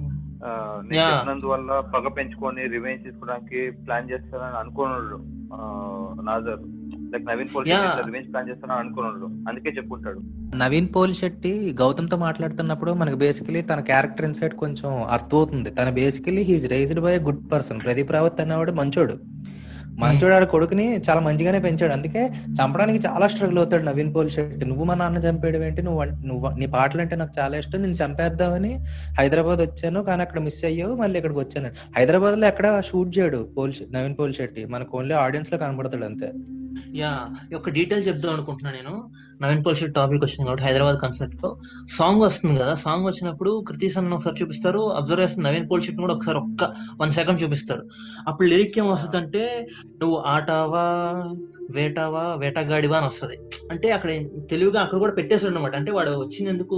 నేను Yeah. చెప్పినందువల్ల పగ పెంచుకొని రివెంజ్ తీసుకోవడానికి ప్లాన్ చేస్తారని అనుకోనుళ్ళు Nassar like Naveen Pol Yeah. Revenge plan చేస్తారని అనుకోనుళ్ళు అందుకే చెప్పుకుంటాడు నవీన్ పోల్ శెట్టి గౌతమ్ తో మాట్లాడుతున్నప్పుడు మనకు బేసికలీ తన క్యారెక్టర్ ఇన్సైట్ కొంచెం అర్థమవుతుంది తన basically he's raised by good person Pradeep Rawat అనేవాడు మంచోడు మంచోడు ఆడ కొడుకుని చాలా మంచిగానే పెంచాడు అందుకే చంపడానికి చాలా స్ట్రగుల్ అవుతాడు నవీన్ పోల్ శెట్టి నువ్వు మా నాన్న చంపేయడం ఏంటి నువ్వు అన్- నువ్వు నీ పాటలు అంటే నాకు చాలా ఇష్టం నేను చంపేద్దామని హైదరాబాద్ వచ్చాను కానీ అక్కడ మిస్ అయ్యావు మళ్ళీ ఇక్కడికి వచ్చాను హైదరాబాద్ లో ఎక్కడ షూట్ చేయడు పోల్ శె- నవీన్ పోల్ శెట్టి మనకు ఓన్లీ ఆడియన్స్ లో కనబడతాడు అంతే యా ఒక డీటెయిల్ చెప్దాం అనుకుంటున్నా నేను నవీన్ పోల్షెట్ టాపిక్ వచ్చింది కాబట్టి హైదరాబాద్ కన్సర్ట్ లో సాంగ్ వస్తుంది కదా సాంగ్ వచ్చినప్పుడు కృతి సన్ ఒకసారి చూపిస్తారు అబ్జర్వ్ చేస్తుంది నవీన్ పోల్షెట్ కూడా ఒకసారి ఒక్క వన్ సెకండ్ చూపిస్తారు అప్పుడు లిరిక్ ఏం వస్తుంది నువ్వు ఆటావా వేటావా వేటగాడివా అని వస్తది అంటే అక్కడ తెలివిగా అక్కడ కూడా పెట్టేసాడు అనమాట అంటే వాడు వచ్చింది ఎందుకు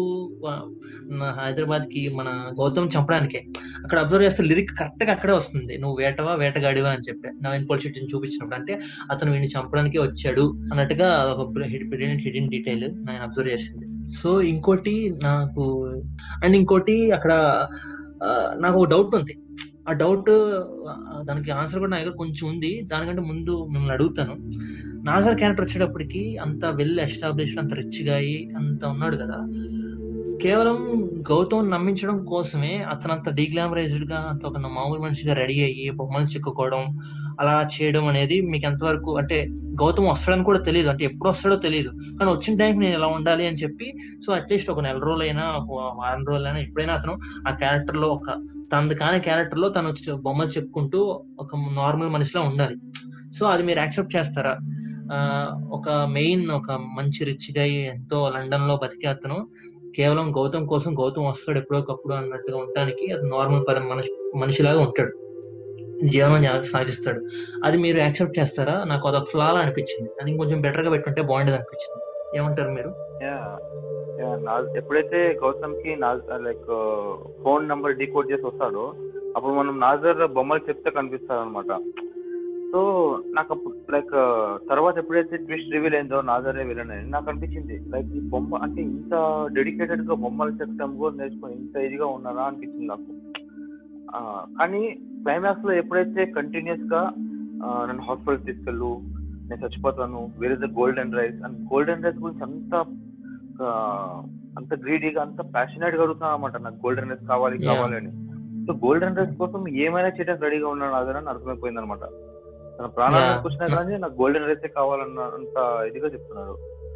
హైదరాబాద్ కి మన గౌతమ్ చంపడానికే అక్కడ అబ్జర్వ్ చేస్తే లిరిక్ కరెక్ట్ గా అక్కడే వస్తుంది నువ్వు వేటవా వేటగాడివా అని చెప్పి నవీన్ పోల్షెట్టిని చూపించినప్పుడు అంటే అతను వీడిని చంపడానికి వచ్చాడు అన్నట్టుగా ఒక బ్రిలియంట్ హిడెన్ డీటెయిల్ నేను అబ్జర్వ్ చేసింది సో ఇంకోటి నాకు అండ్ ఇంకోటి అక్కడ ఆ, నాకు ఒక డౌట్ ఉంది ఆ డౌట్ దానికి ఆన్సర్ కూడా నా దగ్గర కొంచెం ఉంది దానికంటే ముందు మిమ్మల్ని అడుగుతాను నాజర్ క్యారెక్టర్ వచ్చేటప్పటికి అంత వెల్ ఎస్టాబ్లిష్డ్ అంత రిచ్ గా అయ్యి అంత ఉన్నాడు కదా కేవలం గౌతమ్ నమ్మించడం కోసమే అతను అంత డీగ్లామరైజ్డ్ గా అంత ఒక మామూలు మనిషిగా రెడీ అయ్యి బొమ్మలు చిక్కుకోవడం అలా చేయడం అనేది మీకు ఎంతవరకు అంటే గౌతమ్ వస్తాడని కూడా తెలియదు అంటే ఎప్పుడు వస్తాడో తెలియదు కానీ వచ్చిన టైంకి నేను ఎలా ఉండాలి అని చెప్పి సో అట్లీస్ట్ ఒక నెల రోజులైనా ఒక వారం రోజులైనా ఎప్పుడైనా అతను ఆ క్యారెక్టర్ లో ఒక తనది కాని క్యారెక్టర్ లో తను వచ్చి బొమ్మలు చెప్పుకుంటూ ఒక నార్మల్ మనిషిలా ఉండాలి సో అది మీరు యాక్సెప్ట్ చేస్తారా ఆ, ఒక మెయిన్ ఒక మంచి రిచ్ గా ఎంతో లండన్ లో బతికే అతను కేవలం గౌతమ్ కోసం గౌతమ్ వస్తాడు ఎప్పుడోకప్పుడు అన్నట్టుగా ఉండడానికి అది నార్మల్ పరి మనిషి మనిషిలాగా ఉంటాడు జీవనం జా- సాగిస్తాడు అది మీరు యాక్సెప్ట్ చేస్తారా నాకు అదొక ఫ్లా అనిపించింది అది ఇంకొంచెం బెటర్ గా పెట్టుంటే బాగుండేది అనిపించింది ఏమంటారు మీరు Yeah. Yeah, నా- ఎప్పుడైతే గౌతమ్ కి లైక్ ఫోన్ నంబర్ డీకోడ్ చేసి వస్తాడో అప్పుడు మనం నాజర్ బొమ్మలు చెప్తే కనిపిస్తాడు అనమాట సో నాకు అప్పుడు లైక్ తర్వాత ఎప్పుడైతే ట్విస్ట్ రివీల్ అయిందో నాజరే విలన్ అని నాకు అనిపించింది లైక్ ఈ బొమ్మ అంటే ఇంత డెడికేటెడ్ గా బొమ్మలు చెప్తాం కూడా నేర్చుకొని ఇంత ఇదిగా ఉన్నారా అనిపించింది నాకు ఆ, కానీ క్లైమాక్స్ లో ఎప్పుడైతే కంటిన్యూస్ గా ఆ, నన్ను హాస్పిటల్ తీసుకెళ్ళు నేను చచ్చిపోతాను where is the golden rice and golden rice గురించి అంత ఆ, అంత గ్రీడీగా అంత ప్యాషనేట్ గా అడుగుతున్నాను అనమాట నాకు గోల్డెన్ రైస్ కావాలి Yeah. కావాలి అని సో గోల్డెన్ రైస్ కోసం ఏమైనా చేయడానికి రెడీగా ఉన్నాను అదని అర్థమైపోయింది అనమాట తన ప్రాణాలు Yeah. వచ్చినా కానీ నాకు గోల్డెన్ రైస్ కావాలన్న అంత ఇదిగా చెప్తున్నాడు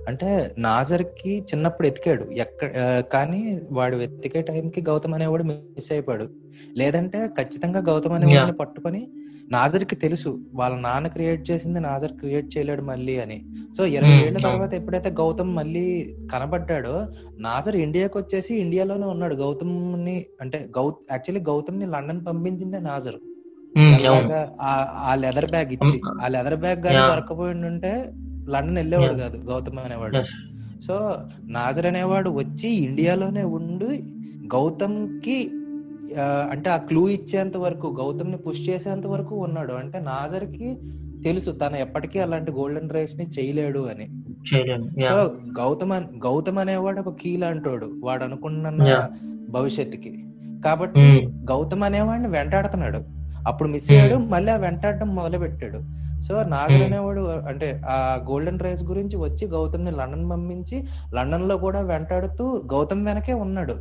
అంటే నాజర్ కి చిన్నప్పుడు ఎతికాడు ఎక్కడ ఆ, కానీ వాడు వెతికే టైంకి గౌతమ్ అనేవాడు మిస్ అయిపోయాడు లేదంటే ఖచ్చితంగా గౌతమ్ అనేవాడిని పట్టుకొని నాజర్ కి తెలుసు వాళ్ళ నాన్న క్రియేట్ చేసింది నాజర్ క్రియేట్ చేయలేడు మళ్ళీ అని సో ఇరవై Hmm, ఏళ్ల అవును. తర్వాత ఎప్పుడైతే గౌతమ్ మళ్ళీ కనబడ్డాడో నాజర్ ఇండియాకి వచ్చేసి ఇండియాలోనే ఉన్నాడు గౌతమ్ ని అంటే గౌ యాక్చువల్లీ గౌతమ్ ని లండన్ పంపించిందే నాజర్ ఉమ్, అవును ఎలాగా ఆ- ఆ లెదర్ బ్యాగ్ ఇచ్చి Um, ఆ లెదర్ బ్యాగ్ గానీ yeah. దొరకపోయి ఉంటే లండన్ వెళ్ళేవాడు Yeah. కాదు గౌతమ్ అనేవాడు ఎస్ సో నాజర్ అనేవాడు వచ్చి ఇండియాలోనే ఉండి గౌతమ్ కి ఆ, అంటే ఆ క్లూ ఇచ్చేంత వరకు గౌతమ్ ని పుష్ చేసేంత వరకు ఉన్నాడు అంటే నాజర్ కి తెలుసు తను ఎప్పటికీ అలాంటి గోల్డెన్ రైస్ ని చేయలేడు అని చేయలేను సో యా గౌతమ్ అన్- గౌతమ్ అనేవాడు ఒక కీ లాంటోడు వాడు అనుకున్న Yeah. భవిష్యత్తుకి కాబట్టి Hmm. గౌతమ్ అనేవాడిని వెంటాడుతున్నాడు అప్పుడు మిస్ Hmm. అయ్యాడు మళ్ళీ ఆ వెంటాడడం మొదలు పెట్టాడు సో నాగర్ Hmm. అనేవాడు అంటే ఆ గోల్డెన్ రైస్ గురించి వచ్చి గౌతమ్ ని లండన్ పంపించి లండన్ లో కూడా వెంటాడుతూ గౌతమ్ వెనకే ఉన్నాడు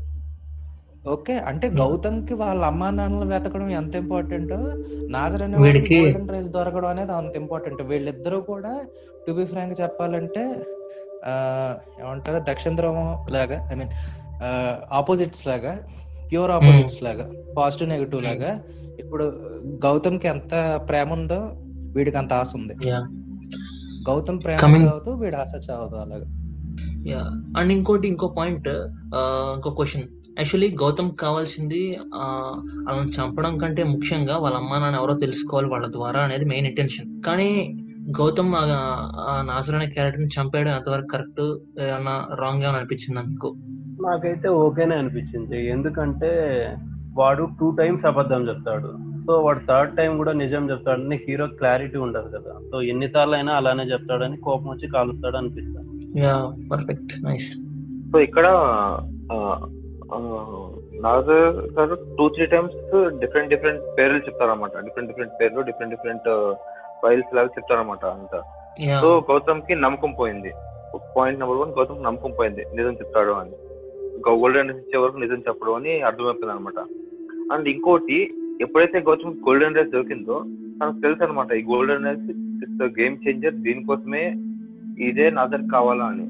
ఓకే అంటే Hmm. గౌతమ్ కి వాళ్ళ అమ్మా నాన్నలు వెతకడం ఎంత ఇంపార్టెంట్ నాజర్ అనే వీడికి- గోల్డెన్ రైస్ దొరకడం అనేది అంత ఇంపార్టెంట్ వీళ్ళిద్దరూ కూడా టు బి ఫ్రాంక్ చెప్పాలంటే ఆ ఏమంటారు దక్షిణ ధ్రువం లాగా ఐ మీన్ ఆపోజిట్స్ లాగా ప్యూర్ ఆపోజిట్స్ లాగా పాజిటివ్ నెగిటివ్ Hmm. లాగా ఇప్పుడు గౌతమ్ కి ఎంత ప్రేమ ఉందో వీడికి అంత ఆశ ఉంది యా గౌతమ్ ప్రేమ Coming- చావదు వీడి ఆశ చావదు అలాగా యా అండ్ ఇంకోటి ఇంకో పాయింట్ ఇంకో క్వశ్చన్ యాక్చువల్లీ గౌతమ్ కావాల్సింది ఆ, వాళ్ళని చంపడం కంటే ముఖ్యంగా వాళ్ళ అమ్మా నాన్న ఎవరో తెలుసుకోవాలి వాళ్ళ ద్వారా అనేది మెయిన్ ఇంటెన్షన్ కానీ గౌతమ్ ఆ- ఆ నాసర్ అనే క్యారెక్టర్ ని చంపేయడం ఎంతవరకు కరెక్ట్ ఏమన్నా రాంగ్ ఏమైనా అనిపించిందా మీకు నాకైతే ఓకేనే అనిపించింది ఎందుకంటే వాడు టూ టైమ్స్ అబద్ధం చెప్తాడు సో వాడు థర్డ్ టైం కూడా నిజం చెప్తాడని హీరో క్లారిటీ ఉండదు కదా సో ఎన్నిసార్లు అయినా అలానే చెప్తాడని కోపం వచ్చి కాలుస్తాడు అనిపిస్తాడు యా పర్ఫెక్ట్ నైస్ సో ఇక్కడ ఆ, ఆ, Nassar garu two three times different different పేర్లు చెప్తారన్నమాట డిఫరెంట్ డిఫరెంట్ పేర్లు డిఫరెంట్ డిఫరెంట్ ఫైల్స్ లాగా చెప్తారన్నమాట అంతా యా సో గౌతమ్ కి నమ్మకం పోయింది పాయింట్ నెంబర్ వన్ గౌతమ్ నమ్మకం పోయింది నిజం చెప్తాడు అని గోల్డెన్ రేస్ ఇచ్చే వరకు నిజం చెప్పడం అని అర్థమైపోయింది అనమాట అండ్ ఇంకోటి ఎప్పుడైతే గౌతమ్ గోల్డెన్ రేస్ దొరికిందో తనకు తెలుసు అనమాట ఈ golden race it's game changer దీనికోసమే ఇదే నాజర్ కావాలా అని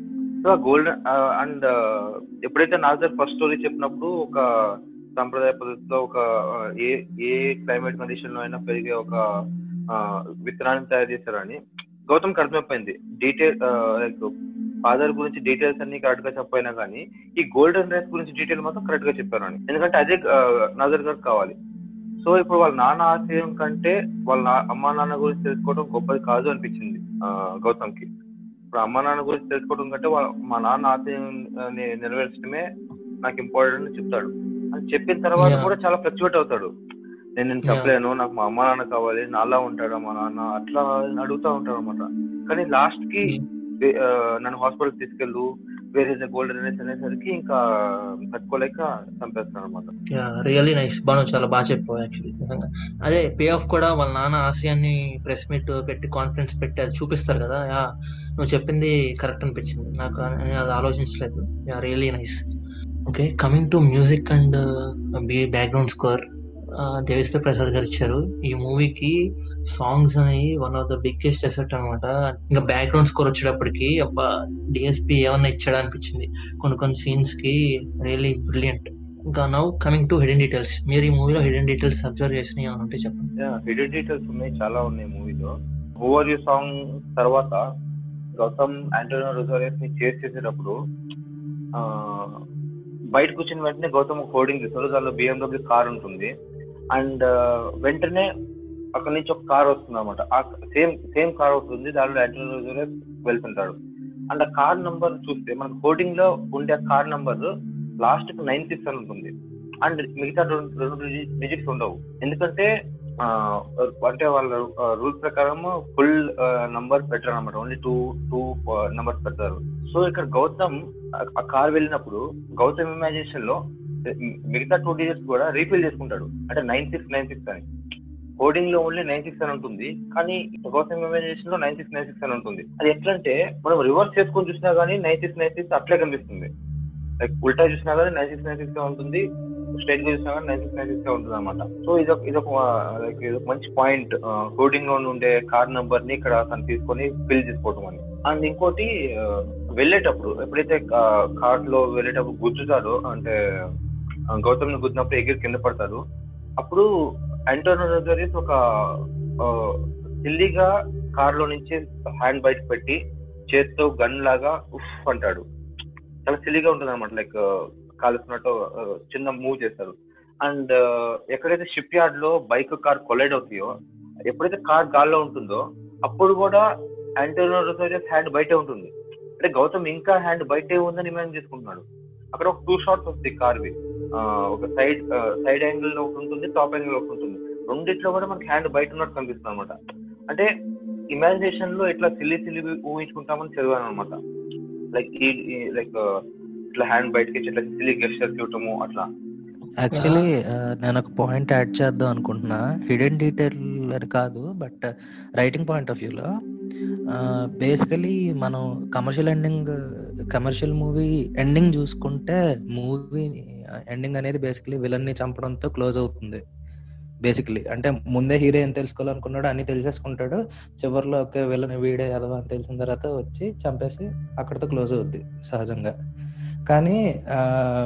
సో గోల్డెన్ అండ్ ఎప్పుడైతే నాజర్ ఫస్ట్ స్టోరీ చెప్పినప్పుడు ఒక సాంప్రదాయ పద్ధతిలో ఒక ఆ, ఏ ఏ క్లైమేట్ కండిషన్ లో అయినా పెరిగే ఒక ఆ, విత్తనాన్ని తయారు చేశారని గౌతమ్ అర్థమైపోయింది డీటెయిల్ లైక్ ఫాదర్ గురించి డీటెయిల్స్ అన్ని కరెక్ట్ గా చెప్పైనా కానీ ఈ గోల్డెన్ రైస్ గురించి డీటెయిల్ మాత్రం కరెక్ట్ గా చెప్పారు అని ఎందుకంటే అదే ఆ, నాజర్ గారు కావాలి సో ఇప్పుడు వాళ్ళ నాన్న ఆశయం కంటే వాళ్ళ నా- అమ్మా నాన్న గురించి తెలుసుకోవడం గొప్పది కాదు అనిపించింది ఆ, గౌతమ్ కి ఇప్పుడు అమ్మా నాన్న గురించి తెలుసుకోవడం కంటే వాళ్ళ మా నాన్న ఆశయం ఆ, ని- నెరవేర్చడమే నాకు ఇంపార్టెంట్ అని చెప్తాడు అని చెప్పిన తర్వాత Yeah. కూడా చాలా ఫ్లక్చువేట్ అవుతాడు నేను నేను Yeah. చెప్పలేను నాకు మా అమ్మ నాన్న కావాలి నాలా ఉంటాడా మా నాన్న అట్లా అని అడుగుతా ఉంటాడు అనమాట కానీ లాస్ట్ కి వే- ఆ, నన్ను హాస్పిటల్ తీసుకెళ్ళు వేరే గోల్డెన్ రేస్ అనేసరికి ఇంకా తట్టుకోలేక చంపేస్తాను అనమాట రియల్లీ నైస్ బాను చాలా బాగా చెప్పావు యాక్చువల్లీ నిజంగా అదే పే ఆఫ్ కూడా వాళ్ళ నాన్న ఆశయాన్ని ప్రెస్ మీట్ పెట్టి కాన్ఫరెన్స్ పెట్టి అది చూపిస్తారు కదా యా నువ్వు చెప్పింది కరెక్ట్ అనిపించింది నాకు నేను అది ఆలోచించలేదు yeah really nice okay coming to music and బి బ్యాక్గ్రౌండ్ స్కోర్ దేవిశ్వర ప్రసాద్ గారు ఇచ్చారు ఈ మూవీకి సాంగ్స్ అనేవి one of the biggest asset అనమాట ఇంకా బ్యాక్గ్రౌండ్ స్కోర్ వచ్చేటప్పటికి అబ్బా డిఎస్పి ఏమన్నా ఇచ్చాడా అనిపించింది కొన్ని కొన్ని సీన్స్ కి రియల్లీ బ్రిలియంట్ ఇంకా now coming to hidden details మీరు ఈ మూవీలో హిడెన్ డీటెయిల్స్ అబ్జర్వ్ చేసినవి ఏమైనా ఉంటే చెప్పండి హిడెన్ డీటెయిల్స్ ఉన్నాయి చాలా ఉన్నాయి మూవీలో ఓవర్ యూ సాంగ్ తర్వాత గౌతమ్ ఆంటోనియో రొజారియస్ ని చేస్ చేసేటప్పుడు ఆ, బయట కూర్చుని వెంటనే గౌతమ్ ఒక హోర్డింగ్ తీస్తారు దానిలో బిఎండబ్ల్యూ కార్ ఉంటుంది అండ్ వెంటనే అక్కడ నుంచి ఒక కార్ వస్తుంది అనమాట ఆ సేమ్ సేమ్ కార్ వస్తుంది దానిలో ఆంటోనియో రొజారియస్ వెళ్తుంటాడు అండ్ ఆ కార్ నంబర్ చూస్తే మనకు హోర్డింగ్ లో ఉండే ఆ కార్ నంబర్ లాస్ట్ కి నైన్ సిక్స్ అని ఉంటుంది అండ్ మిగతా రెండు రెండు డిజిట్స్ ఉండవు ఎందుకంటే ఆ, అంటే వాళ్ళ రూల్ ప్రకారం ఫుల్ నంబర్ పెట్టరు అనమాట ఓన్లీ టూ టూ నంబర్స్ పెడతారు సో ఇక్కడ గౌతమ్ ఆ- ఆ కార్ వెళ్ళినప్పుడు గౌతమ్ ఇమాజినేషన్ లో మి- మిగతా టూ డిజిట్స్ కూడా రీఫిల్ చేసుకుంటాడు అంటే నైన్ సిక్స్ నైన్ సిక్స్ అని కోడింగ్ లో ఓన్లీ నైన్ సిక్స్ అని ఉంటుంది కానీ గౌతమ్ ఇమాజినేషన్ లో నైన్ సిక్స్ నైన్ సిక్స్ అని ఉంటుంది అది ఎట్లంటే మనం రివర్స్ చేసుకొని చూసినా కానీ నైన్ సిక్స్ నైన్ సిక్స్ అట్లే కనిపిస్తుంది లైక్ ఉల్టా చూసినా కానీ నైన్ సిక్స్ నైన్ సిక్స్ ఉంటుంది స్ట్రైట్ గా చూసినా నైన్ సిక్స్ నైన్ సిక్స్ ఉంటుంది అనమాట సో ఇదొక ఇదొక లైక్ ఇదొక మంచి పాయింట్ కోడింగ్ లో ఉండే కార్ నంబర్ ని ఇక్కడ తను తీసుకొని ఫిల్ చేసుకోవటం అని అండ్ ఇంకోటి ఆ, వెళ్ళేటప్పుడు ఎప్పుడైతే కార్ లో వెళ్ళేటప్పుడు గుద్దుతారో అంటే ఆ, గౌతమ్ ని గుద్దినప్పుడు ఎగిరి కింద పడతారు అప్పుడు అంటోనోజరీస్ ఒక సిల్లీగా కార్ లో నుంచి హ్యాండ్ బయటకు పెట్టి చేత్తో గన్ లాగా ఉఫ్ అంటాడు చాలా సిల్లీగా ఉంటుంది అనమాట లైక్ కాలుస్తున్నట్టు ఆ, చిన్న మూవ్ చేస్తారు అండ్ ఎక్కడైతే షిప్ యార్డ్ లో బైక్ కార్ కొలైడ్ అవుతాయో ఎప్పుడైతే కార్ గాల్లో ఉంటుందో అప్పుడు కూడా యాంటోనోజరీస్ హ్యాండ్ బయటే ఉంటుంది అంటే గౌతమ్ ఇంకా హ్యాండ్ బయటే ఉందని ఇమాజిన్ చేసుకుంటున్నాడు అక్కడ ఒక టూ షాట్స్ వస్తాయి కార్వి ఆ, ఒక సైడ్ సైడ్ యాంగిల్ ఒకటి ఉంటుంది టాప్ యాంగిల్ ఒకటి ఉంటుంది రెండిట్లో కూడా మనకి హ్యాండ్ బయట ఉన్నట్టు కనిపిస్తుంది అనమాట అంటే ఇమాజినేషన్ లో ఇట్లా సిల్లి సిల్లి ఊహించుకుంటామని చదివాను అనమాట లైక్ ఈ లైక్ ఇట్లా హ్యాండ్ బయటకి ఇట్లా సిల్లి గెస్టర్స్ ఇవ్వటము అట్లా యాక్చువల్లీ నేను ఒక పాయింట్ యాడ్ చేద్దాం అనుకుంటున్నా హిడెన్ డీటెయిల్ అని కాదు బట్ రైటింగ్ పాయింట్ ఆఫ్ వ్యూలో బేసికలీ మనం commercial ending commercial movie ending చూసుకుంటే మూవీ ఎండింగ్ అనేది బేసికలీ విలన్ ని చంపడంతో క్లోజ్ అవుతుంది బేసికలీ అంటే ముందే హీరో ఏం తెలుసుకోవాలనుకున్నాడు అన్ని తెలిసేసుకుంటాడు చివరిలో ఒకే విలన్ వీడే ఎదవా అని తెలిసిన తర్వాత వచ్చి చంపేసి అక్కడితో క్లోజ్ అవుద్ది సహజంగా కానీ ఆ,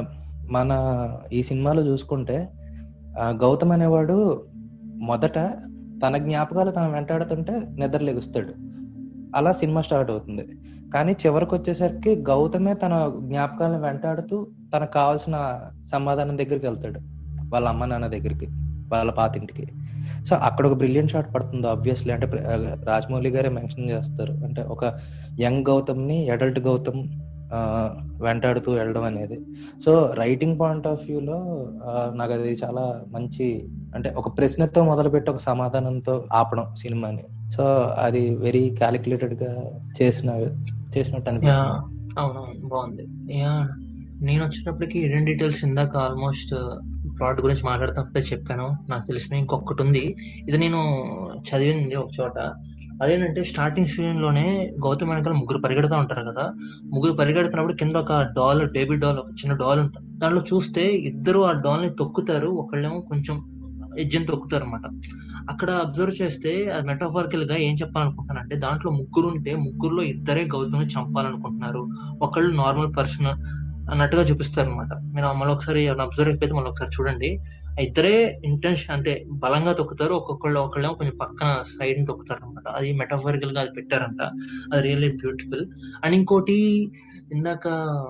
మన ఈ సినిమాలో చూసుకుంటే ఆ, గౌతమ్ అనేవాడు మొదట తన జ్ఞాపకాలు తను వెంటాడుతుంటే నిద్ర లెగుస్తాడు అలా సినిమా స్టార్ట్ అవుతుంది కానీ చివరికి వచ్చేసరికి గౌతమే తన జ్ఞాపకాలను వెంటాడుతూ తనకు కావాల్సిన సమాధానం దగ్గరికి వెళ్తాడు వాళ్ళ అమ్మ నాన్న దగ్గరికి వాళ్ళ పాతింటికి సో అక్కడ ఒక బ్రిలియంట్ షాట్ పడుతుంది ఆబ్వియస్లీ అంటే ప్ర- రాజమౌళి గారే మెన్షన్ చేస్తారు అంటే ఒక యంగ్ గౌతమ్ ని అడల్ట్ గౌతమ్ ఆ, వెంటాడుతూ వెళ్ళడం అనేది సో రైటింగ్ పాయింట్ ఆఫ్ వ్యూలో నాకు అది చాలా మంచి అంటే ఒక ప్రశ్నతో మొదలుపెట్టి ఒక సమాధానంతో ఆపడం సినిమాని సో అది వెరీ క్యాలిక్యులేటెడ్ గా చేసిన చేసినట్టు యా అనిపించింది అవునవును బాగుంది యా నేను వచ్చేటప్పటికి హిడెన్ డీటెయిల్స్ ఇందాక ఆల్మోస్ట్ ప్లాట్ గురించి మాట్లాడుతున్నప్పుడే చెప్పాను నాకు తెలిసిన ఇంకొకటి ఉంది ఇది నేను చదివింది ఒక చోట అదేంటంటే స్టార్టింగ్ సీజన్ లోనే గౌతమ్ వెనకాల ముగ్గురు పరిగెడుతూ ఉంటారు కదా ముగ్గురు పరిగెడుతున్నప్పుడు కింద ఒక డాల్ బేబీ డాల్ ఒక చిన్న డాల్ ఉంటుంది దాంట్లో చూస్తే ఇద్దరు ఆ డాల్ ని తొక్కుతారు ఒకళ్ళేమో కొంచెం ఎడ్జిని తొక్కుతారు అనమాట అక్కడ అబ్జర్వ్ చేస్తే అది మెటాఫారికల్ గా ఏం చెప్పాలనుకుంటున్నానంటే దాంట్లో ముగ్గురు ఉంటే ముగ్గురులో ఇద్దరే గౌతమ్ చంపాలనుకుంటున్నారు ఒకళ్ళు నార్మల్ పర్సన్ అన్నట్టుగా చూపిస్తారు అనమాట మీరు మళ్ళీ ఒకసారి అబ్జర్వ్ అయిపోతే మళ్ళీ ఒకసారి చూడండి ఆ ఇద్దరే ఇంటెన్షన్ అంటే బలంగా తొక్కుతారు ఒక్కొక్కళ్ళు ఒకళ్ళేమో కొంచెం పక్కన సైడ్ తొక్కుతారు అనమాట అది మెటాఫారికల్ గా అది పెట్టారంట అది రియల్లీ బ్యూటిఫుల్ అండ్ ఇంకోటి ఇందాక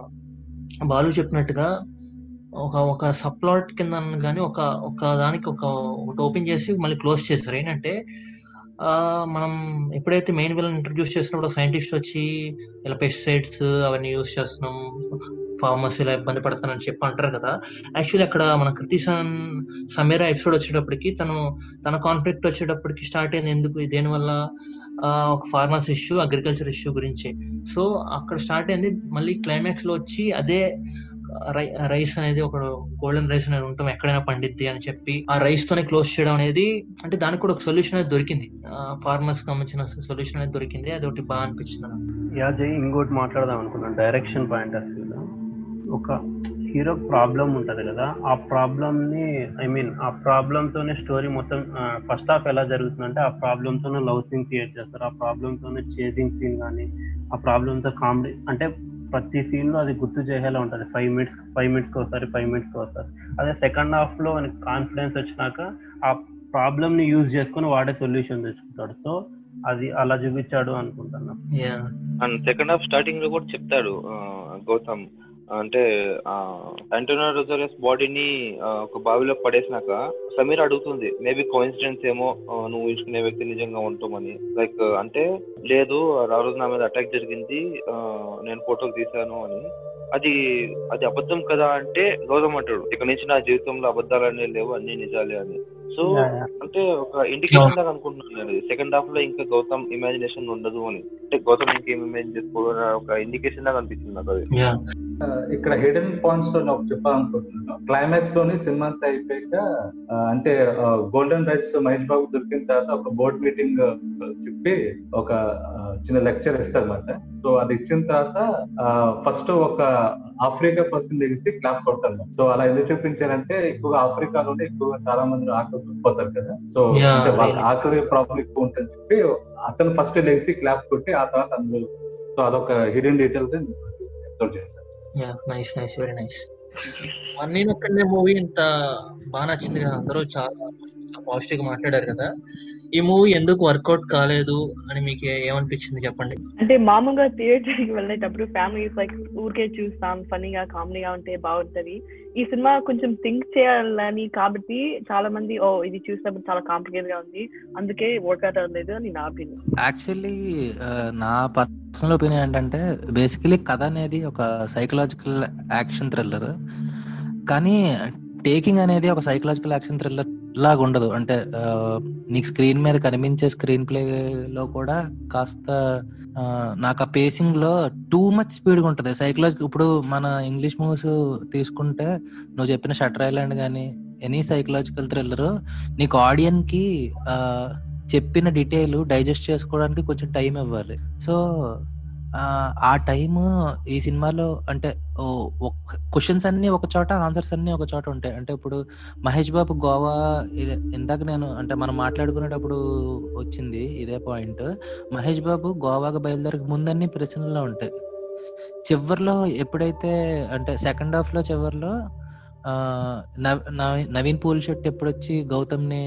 బాలు చెప్పినట్టుగా ఒక ఒక సప్లాట్ కింద కానీ ఒక ఒక దానికి ఒక ఒకటి ఓపెన్ చేసి మళ్ళీ క్లోజ్ చేస్తారు ఏంటంటే ఆ మనం ఎప్పుడైతే మెయిన్ విలన్ ఇంట్రడ్యూస్ చేసినప్పుడు సైంటిస్ట్ వచ్చి ఇలా పెస్టిసైడ్స్ అవన్నీ యూస్ చేస్తున్నాం ఫార్మర్స్ ఇలా ఇబ్బంది పడుతున్నారని చెప్పి అంటారు కదా యాక్చువల్లీ అక్కడ మన కృతిసన్ సమీరా ఎపిసోడ్ వచ్చేటప్పటికి తను తన కాన్ఫ్లిక్ట్ వచ్చేటప్పటికి స్టార్ట్ అయింది ఎందుకు దేనివల్ల ఆ, ఒక ఫార్మర్స్ ఇష్యూ అగ్రికల్చర్ ఇష్యూ గురించి సో అక్కడ స్టార్ట్ అయింది మళ్ళీ క్లైమాక్స్ లో వచ్చి అదే రై- రైస్ అనేది ఒక గోల్డెన్ రైస్ అనేది ఉంటాం ఎక్కడైనా పండిద్ది అని చెప్పి ఆ రైస్ తోనే క్లోజ్ చేయడం అనేది అంటే దానికి కూడా ఒక సొల్యూషన్ అనేది దొరికింది ఫార్మర్స్ సంబంధించిన సొల్యూషన్ అనేది దొరికింది అది ఒకటి బాగా అనిపించింది నాకు యా జై ఇంకోటి మాట్లాడదాం అనుకున్నాను డైరెక్షన్ పాయింట్ ఆఫ్ వ్యూలో ఒక హీరో ప్రాబ్లం ఉంటది కదా ఆ ప్రాబ్లమ్ ని ఐ మీన్ ఆ ప్రాబ్లమ్ తోనే స్టోరీ మొత్తం ఫస్ట్ హాఫ్ ఎలా జరుగుతుందంటే ఆ ప్రాబ్లమ్ తోనే లవ్ సీన్ క్రియేట్ చేస్తారు ఆ ప్రాబ్లమ్ తోనే చేసింగ్ సీన్ కానీ ఆ ప్రాబ్లమ్ తో కామెడీ అంటే ప్రతి సీన్ లో అది గుర్తు చేసేలా ఉంటది ఫైవ్ మినిట్స్ ఫైవ్ మినిట్స్ కి ఒకసారి ఫైవ్ మినిట్స్ కి ఒకసారి అదే సెకండ్ హాఫ్ లో కాన్ఫిడెన్స్ వచ్చినాక ఆ ప్రాబ్లమ్ ని యూజ్ చేసుకుని వాడే సొల్యూషన్ తెచ్చుకుంటాడు సో అది అలా చూపించాడు అనుకుంటున్నా yeah and second half starting లో కూడా చెప్తాడు ఆ, గౌతమ్ అంటే అంటోనా రొజారియస్ బాడీని ఒక బావిలో పడేసినాక సమీర్ అడుగుతుంది మేబీ కోఇన్సిడెన్స్ ఏమో ఆ, నువ్వు ఊహించుకునే వ్యక్తి నిజంగా ఉంటామని లైక్ అంటే లేదు ఆ రోజు నా మీద అటాక్ జరిగింది ఆ, నేను ఫోటోలు తీశాను అని అది అది అబద్ధం కదా అంటే గౌతమ్ అంటాడు ఇక నుంచి నా జీవితంలో అబద్ధాలనే లేవు అన్ని నిజాలే అని సో అంటే ఒక ఇండికేషన్ లాగా అనుకుంటున్నాను నేను సెకండ్ హాఫ్ లో ఇంకా గౌతమ్ ఇమాజినేషన్ ఉండదు అని అంటే గౌతమ్ ఇంకేం ఇమాజిన్ చేసుకోవడం ఒక ఇండికేషన్ లాగా అనిపిస్తుంది నాకు అది యా ఆ, ఇక్కడ హిడెన్ పాయింట్స్ లో నేను చెప్పాలనుకుంటున్నాను క్లైమాక్స్ లోని సినిమా అంతా అయిపోయాక ఆ, అంటే గోల్డెన్ రైట్స్ మహేష్ బాబు దొరికిన తర్వాత ఒక బోర్డ్ మీటింగ్ చెప్పి ఒక ఆ, చిన్న లెక్చర్ ఇస్తారన్నమాట సో అది ఇచ్చిన తర్వాత ఫస్ట్ ఒక ఆఫ్రికా పర్సన్ తెలిసి క్లాప్ కొడతారు సో అలా ఎందుకు చూపించారంటే ఎక్కువగా ఆఫ్రికాలోనే ఎక్కువగా చాలా మంది ఆకలి చూసిపోతారు కదా సో Yeah, అంటే వాళ్ళ really. ఆకలి ప్రాబ్లం ఎక్కువ ఉంటుందని చెప్పి అతను ఫస్ట్ లెగిసి క్లాప్ కొట్టి ఆ తర్వాత అందరూ సో అదొక హిడెన్ డీటెయిల్స్ ఎక్స్ప్లోర్ చేశారు yeah nice nice very nice one నేను ఒక్కడే మూవీ ఇంత బాగా నచ్చింది కదా అందరూ చాలా పాజిటివ్ గా మాట్లాడారు కదా ఈ మూవీ ఎందుకు వర్కౌట్ కాలేదు అని మీకు ఏమనిపించింది చెప్పండి అంటే మామూలుగా థియేటర్ కి వెళ్ళేటప్పుడు ఫ్యామిలీస్ లైక్ ఊరికే చూస్తాం ఫన్నీగా కామెడీగా ఉంటే బాగుంటది ఈ సినిమా కొంచెం థింక్ చేయాలని కాబట్టి చాలా మంది ఓ ఇది చూసినప్పుడు చాలా కాంప్లికేట్ గా ఉంది అందుకే వర్కౌట్ అవ్వలేదు అని నా ఒపీనియన్ యాక్చువల్లీ నా పర్సనల్ ఒపీనియన్ ఏంటంటే బేసికలీ కథ అనేది ఒక సైకలాజికల్ యాక్షన్ థ్రిల్లర్ కానీ టేకింగ్ అనేది ఒక సైకలాజికల్ యాక్షన్ థ్రిల్లర్ లాగా ఉండదు అంటే ఆ, నీకు స్క్రీన్ మీద కనిపించే స్క్రీన్ ప్లే లో కూడా కాస్త ఆ, నాకు ఆ పేసింగ్ లో టూ మచ్ స్పీడ్ గా ఉంటది సైకలాజికల్ ఇప్పుడు మన ఇంగ్లీష్ మూవీస్ తీసుకుంటే నువ్వు చెప్పిన షటర్ ఐలాండ్ కానీ ఎనీ సైకలాజికల్ థ్రిల్లర్ నీకు ఆడియన్ కి ఆ, చెప్పిన డీటెయిల్ డైజెస్ట్ చేసుకోవడానికి కొంచెం టైం ఇవ్వాలి సో ఆ, ఆ టైం ఈ సినిమాలో అంటే క్వశ్చన్స్ అన్ని ఒక చోట ఆన్సర్స్ అన్ని ఒక చోట ఉంటాయి అంటే ఇప్పుడు మహేష్ బాబు గోవా ఇ- ఇందాక నేను అంటే మనం మాట్లాడుకునేటప్పుడు వచ్చింది ఇదే పాయింట్ మహేష్ బాబు గోవాకి బయలుదేరక ముందన్ని ప్రశ్నల్లో ఉంటాయి చివర్లో ఎప్పుడైతే అంటే సెకండ్ హాఫ్ లో చివర్లో ఆ, నవ్- నవీ- నవీన్ పూల్ షెట్ ఎప్పుడు వచ్చి గౌతమ్ ని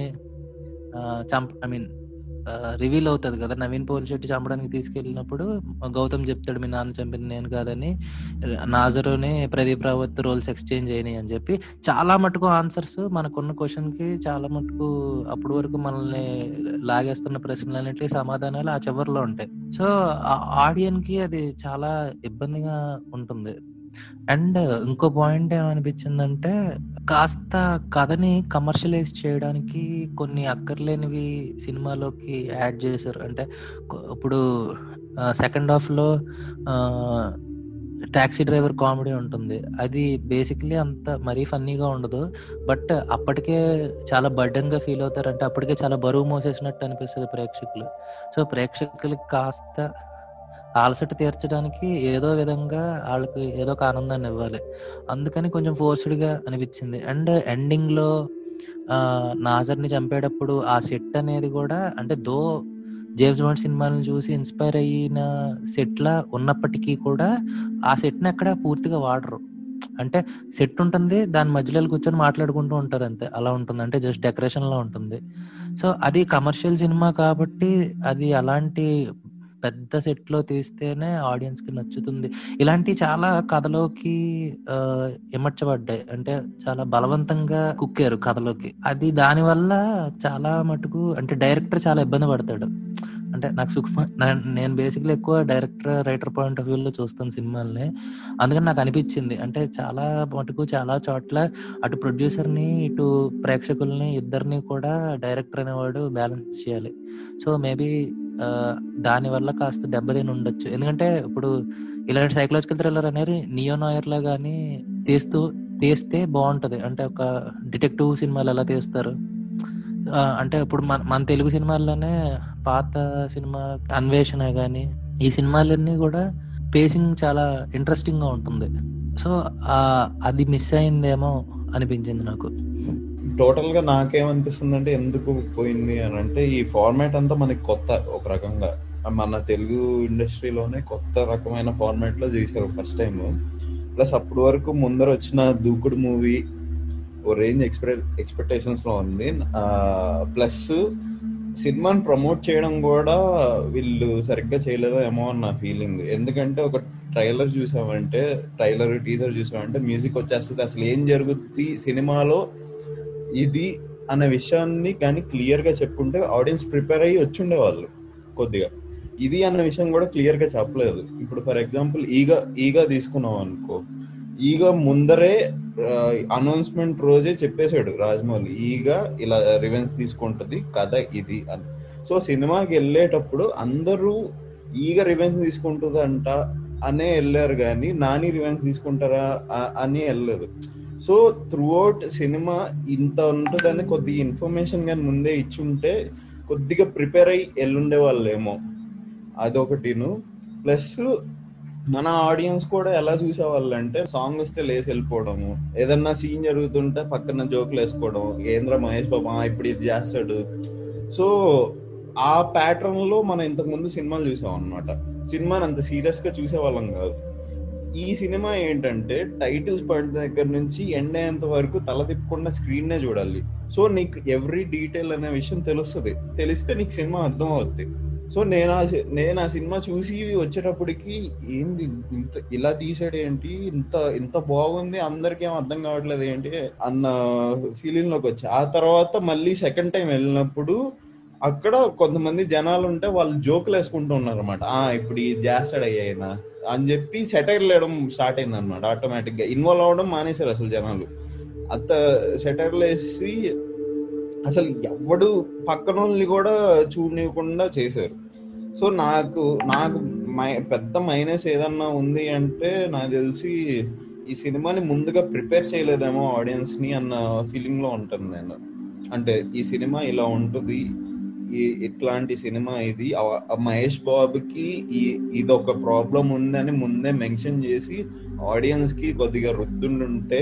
చంప ఐ మీన్ రివీల్ అవుతుంది కదా నవీన్ పోల్ శెట్టి చంపడానికి తీసుకెళ్ళినప్పుడు గౌతమ్ చెప్తాడు మీ నాన్న చంపింది నేను కాదని నాజరుని ప్రదీప్ రావత్ రోల్స్ ఎక్స్చేంజ్ అయినాయి అని చెప్పి చాలా మటుకు ఆన్సర్స్ మనకున్న క్వశ్చన్ కి చాలా మటుకు అప్పటి వరకు మనల్ని లాగేస్తున్న ప్రశ్నలన్నిటికీ సమాధానాలు ఆ చివరిలో ఉంటాయి సో ఆడియన్ కి అది చాలా ఇబ్బందిగా ఉంటుంది అండ్ ఇంకో పాయింట్ ఏమనిపించిందంటే కాస్త కథని కమర్షియలైజ్ చేయడానికి కొన్ని అక్కర్లేనివి సినిమాలోకి యాడ్ చేశారు అంటే కొ- ఇప్పుడు సెకండ్ హాఫ్ లో టాక్సీ డ్రైవర్ కామెడీ ఉంటుంది అది బేసిక్లీ అంత మరీ ఫన్నీగా ఉండదు బట్ అప్పటికే చాలా బర్డెన్ గా ఫీల్ అవుతారు అంటే అప్పటికే చాలా బరువు మోసేసినట్టు అనిపిస్తుంది ప్రేక్షకులు సో ప్రేక్షకులకి కాస్త అలసట తీర్చడానికి ఏదో విధంగా వాళ్ళకి ఏదో ఒక ఆనందాన్ని ఇవ్వాలి అందుకని కొంచెం ఫోర్స్డ్ గా అనిపించింది అండ్ ఎండింగ్ లో ఆ నాజర్ ని చంపేటప్పుడు ఆ సెట్ అనేది కూడా అంటే దో జేమ్స్ బాండ్ సినిమాలను చూసి ఇన్స్పైర్ అయిన సెట్ లా ఉన్నప్పటికీ కూడా ఆ సెట్ ని అక్కడ పూర్తిగా వాడరు అంటే సెట్ ఉంటుంది దాని మధ్యలో కూర్చొని మాట్లాడుకుంటూ ఉంటారు అంతే అలా ఉంటుంది అంటే జస్ట్ డెకరేషన్ లో ఉంటుంది సో అది కమర్షియల్ సినిమా కాబట్టి అది అలాంటి పెద్ద సెట్ లో తీస్తేనే ఆడియన్స్ కి నచ్చుతుంది ఇలాంటి చాలా కథలోకి ఆ, ఇమర్చబడ్డాయి అంటే చాలా బలవంతంగా కుక్కారు కథలోకి అది దాని వల్ల చాలా మటుకు అంటే డైరెక్టర్ చాలా ఇబ్బంది పడతాడు అంటే నాకు సుకుమార్ నా- నేను బేసిక్లీ ఎక్కువ director writer point of view లో చూస్తాను సినిమాల్ని అందుకని నాకు అనిపించింది అంటే చాలా మటుకు చాలా చోట్ల అటు ప్రొడ్యూసర్ ని ఇటు ప్రేక్షకుల్ని ఇద్దరిని కూడా డైరెక్టర్ అనేవాడు బ్యాలెన్స్ చేయాలి సో మేబీ దాని వల్ల కాస్త దెబ్బతిని ఉండొచ్చు ఎందుకంటే ఇప్పుడు ఇలాంటి సైకలాజికల్ థ్రిల్లర్ అనేది నియో నాయర్ లా గానీ తీస్తూ తీస్తే బాగుంటది అంటే ఒక డిటెక్టివ్ సినిమాలు ఎలా తీస్తారు ఆ, అంటే ఇప్పుడు మన మన తెలుగు సినిమాల్లోనే పాత సినిమా అన్వేషణ గానీ ఈ సినిమాలన్నీ కూడా పేసింగ్ చాలా ఇంట్రెస్టింగ్ గా ఉంటుంది సో ఆ అది మిస్ అయిందేమో అనిపించింది నాకు టోటల్ గా నాకేమనిపిస్తుంది అంటే ఎందుకు పోయింది అని అంటే ఈ ఫార్మాట్ అంతా మనకి కొత్త ఒక రకంగా మన తెలుగు ఇండస్ట్రీలోనే కొత్త రకమైన ఫార్మాట్ లో చేశారు ఫస్ట్ టైం ప్లస్ అప్పటి వరకు ముందర వచ్చిన దూకుడు మూవీ ఓ రేంజ్ ఎక్స్పెక్ట్ ఎక్స్పెక్టేషన్స్ లో ఉంది ప్లస్ సినిమాని ప్రమోట్ చేయడం కూడా వీళ్ళు సరిగ్గా చేయలేదో ఏమో అని నా ఫీలింగ్ ఎందుకంటే ఒక ట్రైలర్ చూసామంటే ట్రైలర్ టీజర్ చూసామంటే మ్యూజిక్ వచ్చేస్తుంది అసలు ఏం జరుగుద్ది సినిమాలో ఇది అనే విషయాన్ని కానీ క్లియర్ గా చెప్పుంటే ఆడియన్స్ ప్రిపేర్ అయ్యి వచ్చుండే వాళ్ళు కొద్దిగా ఇది అన్న విషయం కూడా క్లియర్ గా చెప్పలేదు ఇప్పుడు ఫర్ ఎగ్జాంపుల్ ఈగా ఈగా తీసుకున్నాం అనుకో ఈగా ముందరే అనౌన్స్మెంట్ రోజే చెప్పేశాడు రాజమౌళి ఈగా ఇలా రివెన్స్ తీసుకుంటది కథ ఇది అని సో సినిమాకి వెళ్ళేటప్పుడు అందరూ ఈగ రివెన్స్ తీసుకుంటుందంట అనే వెళ్ళారు కానీ నాని రివెన్స్ తీసుకుంటారా ఆ- అని వెళ్ళలేదు సో త్రూ అవుట్ సినిమా ఇంత ఉంటుందని కొద్దిగా ఇన్ఫర్మేషన్ కానీ ముందే ఇచ్చుంటే కొద్దిగా ప్రిపేర్ అయ్యి ఎల్లుండే వాళ్ళేమో అదొకటిను ప్లస్ మన ఆడియన్స్ కూడా ఎలా చూసేవాళ్ళు అంటే సాంగ్ వస్తే లేసి వెళ్ళిపోవడము ఏదన్నా సీన్ జరుగుతుంటే పక్కన జోకులు వేసుకోవడం ఏంద్ర మహేష్ బాబు "ఆ, ఇప్పుడు ఇది చేస్తాడు సో ఆ ప్యాటర్న్ లో మనం ఇంతకు ముందు సినిమాలు చూసాం అనమాట సినిమాని అంత సీరియస్ గా చూసేవాళ్ళం కాదు ఈ సినిమా ఏంటంటే టైటిల్స్ పడిన దగ్గర నుంచి ఎండ్ అయ్యేంత వరకు తల తిప్పకుండా స్క్రీన్ నే చూడాలి సో నీకు ఎవ్రీ డీటెయిల్ అనే విషయం తెలుస్తుంది తెలిస్తే నీకు సినిమా అర్థం అవుద్ది సో నేను ఆ సి- నేను ఆ సినిమా చూసి వచ్చేటప్పటికి ఏంది ఇంత ఇలా తీసాడు ఏంటి ఇంత ఇంత బాగుంది అందరికీ ఏం అర్థం కావట్లేదు ఏంటి అన్న ఫీలింగ్ లోకి వచ్చా ఆ తర్వాత మళ్ళీ సెకండ్ టైం వెళ్ళినప్పుడు అక్కడ కొంతమంది జనాలు ఉంటే వాళ్ళు జోకులు వేసుకుంటూ ఉన్నారు అనమాట ఆ ఇప్పుడు ఈ చేస్తాడు అయ్యాయినా అని చెప్పి సెటైర్ లేయడం స్టార్ట్ అయింది అనమాట ఆటోమేటిక్ గా ఇన్వాల్వ్ అవ్వడం మానేశారు అసలు జనాలు అంత సెటైర్లు వేసి అసలు ఎవడు పక్కన వాళ్ళని కూడా చూడనివ్వకుండా చేశారు సో నాకు నాకు మై- పెద్ద మైనస్ ఏదన్నా ఉంది అంటే నాకు తెలిసి ఈ సినిమాని ముందుగా ప్రిపేర్ చేయలేదేమో ఆడియన్స్ ని అన్న ఫీలింగ్ లో ఉంటాను నేను అంటే ఈ సినిమా ఇలా ఉంటుంది ఈ ఇట్లాంటి సినిమా ఇది ఆ- ఆ మహేష్ బాబుకి ఈ ఇది ఒక ప్రాబ్లం ఉందని ముందే మెన్షన్ చేసి ఆడియన్స్ కి కొద్దిగా రుద్దుండుంటే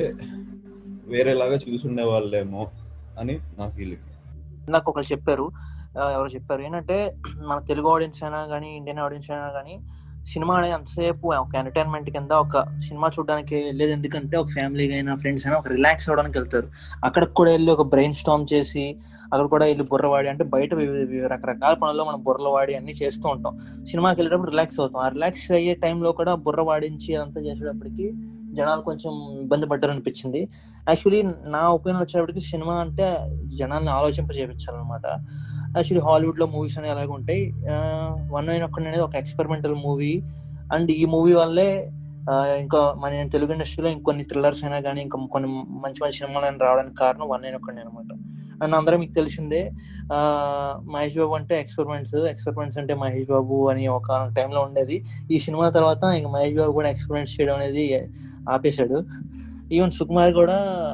వేరేలాగా చూసుండే వాళ్ళేమో అని నా ఫీలింగ్ నాకు ఒకరు చెప్పారు ఆ, ఎవరు చెప్పారు ఏంటంటే మన తెలుగు ఆడియన్స్ అయినా కానీ ఇండియన్ ఆడియన్స్ అయినా కానీ సినిమా అనేది అంతసేపు ఒక ఎంటర్టైన్మెంట్ కింద ఒక సినిమా చూడడానికి వెళ్ళేది ఎందుకంటే ఒక ఫ్యామిలీ అయినా ఫ్రెండ్స్ అయినా ఒక రిలాక్స్ అవ్వడానికి వెళ్తారు అక్కడికి కూడా వెళ్ళి ఒక బ్రెయిన్ స్టామ్ చేసి అక్కడ కూడా వెళ్ళి బుర్రవాడి అంటే బయట వివిధ వివిధ రకరకాల పనుల్లో మనం బుర్రలు వాడి అన్ని చేస్తూ ఉంటాం సినిమాకి వెళ్ళేటప్పుడు రిలాక్స్ అవుతాం ఆ రిలాక్స్ అయ్యే టైంలో కూడా బుర్ర వాడించి అదంతా చేసేటప్పటికి జనాలు కొంచెం ఇబ్బంది పడ్డారు అనిపించింది యాక్చువల్లీ నా ఒపీనియన్ వచ్చేటప్పటికి సినిమా అంటే జనాల్ని ఆలోచింప చేయించాలన్నమాట యాక్చువల్లీ హాలీవుడ్ లో మూవీస్ అనేవి అలాగే ఉంటాయి వన్ నైన్ ఒక్కడి అనేది ఒక ఎక్స్పెరిమెంటల్ మూవీ అండ్ ఈ మూవీ వల్లే ఆ, ఇంకా మన తెలుగు ఇండస్ట్రీలో ఇంకొన్ని థ్రిల్లర్స్ అయినా కానీ ఇంకా కొన్ని మంచి మంచి సినిమాలు అయినా రావడానికి కారణం వన్ నైన్ ఒక్కడి అనమాట అండ్ అందరూ మీకు తెలిసిందే ఆ, మహేష్ బాబు అంటే ఎక్స్పెరిమెంట్స్ ఎక్స్పెరిమెంట్స్ అంటే మహేష్ బాబు అని ఒక టైంలో ఉండేది ఈ సినిమా తర్వాత ఇంకా మహేష్ బాబు కూడా ఎక్స్పెరిమెంట్స్ చేయడం అనేది ఆపేశాడు ఈవెన్ సుకుమార్ కూడా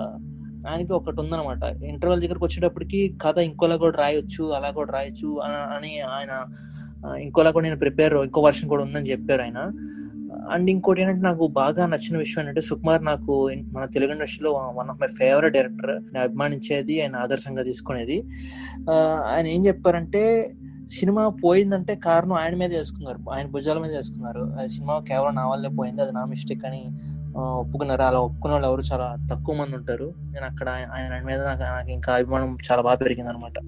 ఆయనకి ఒకటి ఉందన్నమాట ఇంటర్వెల్ దగ్గరకు వచ్చేటప్పటికి కథ ఇంకోలా కూడా రాయొచ్చు అలా కూడా రాయొచ్చు అన- అని ఆయన ఆ, ఇంకోలా కూడా నేను ప్రిపేర్ ఇంకో వర్షన్ కూడా ఉందని చెప్పారు ఆయన అండ్ ఇంకోటి ఏంటంటే నాకు బాగా నచ్చిన విషయం ఏంటంటే సుకుమార్ నాకు ఇన్- మన తెలుగు ఇండస్ట్రీలో one of my favourite director నేను అభిమానించేది ఆయన ఆదర్శంగా తీసుకునేది ఆ, ఆయన ఏం చెప్పారంటే సినిమా పోయిందంటే కారణం ఆయన మీద వేసుకున్నారు ఆయన భుజాల మీద వేసుకున్నారు అది సినిమా కేవలం నా వల్లే పోయింది అది నా మిస్టేక్ అని ఆ, ఒప్పుకున్నారు అలా ఒప్పుకున్న వాళ్ళు ఎవరు చాలా తక్కువ మంది ఉంటారు నేను అక్కడ ఆయన ఆయన మీద నాకు నాకు ఇంకా అభిమానం చాలా బాగా పెరిగింది అనమాట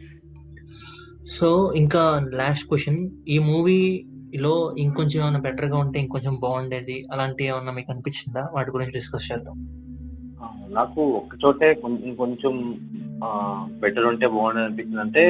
సో ఇంకా లాస్ట్ క్వశ్చన్ ఈ మూవీలో ఇంకొంచెం ఏమైనా బెటర్ గా ఉంటే ఇంకొంచెం బాగుండేది అలాంటి ఏమన్నా మీకు అనిపించిందా వాటి గురించి డిస్కస్ చేద్దాం ఆ, నాకు ఒక చోటే కొంచెం కొంచెం బెటర్ ఉంటే బాగుండేది అనిపించింది అంటే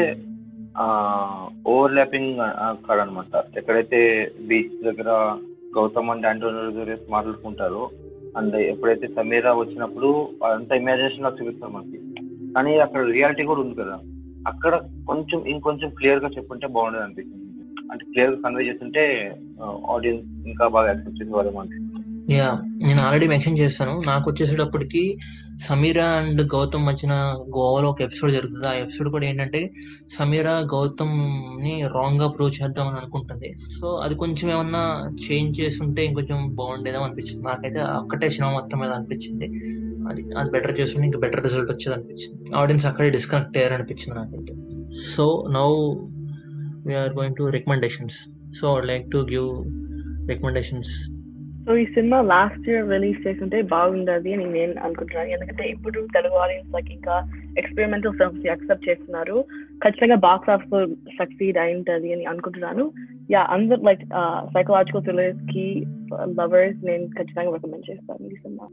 ఓవర్ ల్యాపింగ్ అక్కడ అనమాట ఎక్కడైతే బీచ్ దగ్గర గౌతమ్ అండ్ ఆంటోనియో గురించి మాట్లాడుకుంటారో అండ్ ఎప్పుడైతే సమీరా వచ్చినప్పుడు అంత ఇమాజినేషన్ లా చూపిస్తారు మనకి కానీ అక్కడ రియాలిటీ కూడా ఉంది కదా అక్కడ కొంచెం ఇంకొంచెం క్లియర్ గా చెప్పుంటే బాగుండేది అనిపించింది అంటే క్లియర్ గా కన్వే చేస్తుంటే ఆడియన్స్ ఇంకా బాగా యాక్సెప్ట్ చేసేవారేమో అనిపిస్తుంది యా నేను ఆల్రెడీ మెన్షన్ చేస్తాను నాకు వచ్చేసేటప్పటికి సమీరా అండ్ గౌతమ్ మధ్యన గోవాలో ఒక ఎపిసోడ్ జరుగుతుంది ఆ ఎపిసోడ్ కూడా ఏంటంటే సమీరా గౌతమ్ ని రాంగ్ గా ప్రూవ్ చేద్దాం అని అనుకుంటుంది సో అది కొంచెం ఏమన్నా చేంజ్ చేసి ఉంటే ఇంకొంచెం బాగుండేదేమో అనిపించింది నాకైతే ఒక్కటే సినిమా మొత్తం మీద అనిపించింది అది అది బెటర్ చేస్తుంటే ఇంకా బెటర్ రిజల్ట్ వచ్చేది అనిపించింది ఆడియన్స్ అక్కడే డిస్కనెక్ట్ అయ్యారు అనిపించింది నాకైతే so now we're going to recommendations so like to give recommendations so ఈ సినిమా లాస్ట్ ఇయర్ రిలీజ్ చేస్తుంటే బాగుండదు అని నేను అనుకుంటున్నాను ఎందుకంటే ఇప్పుడు తెలుగు ఆడియన్స్ లకి ఇంకా ఎక్స్పెరిమెంటల్ ఫిల్మ్స్ యాక్సెప్ట్ చేస్తున్నారు ఖచ్చితంగా బాక్స్ ఆఫీస్ సక్సీడ్ అయి ఉంటుంది అని అనుకుంటున్నాను యా అందరు లైక్ సైకలాజికల్ థ్రిల్లర్స్ కి లవర్స్ నేను ఖచ్చితంగా రికమెండ్ చేస్తాను ఈ సినిమా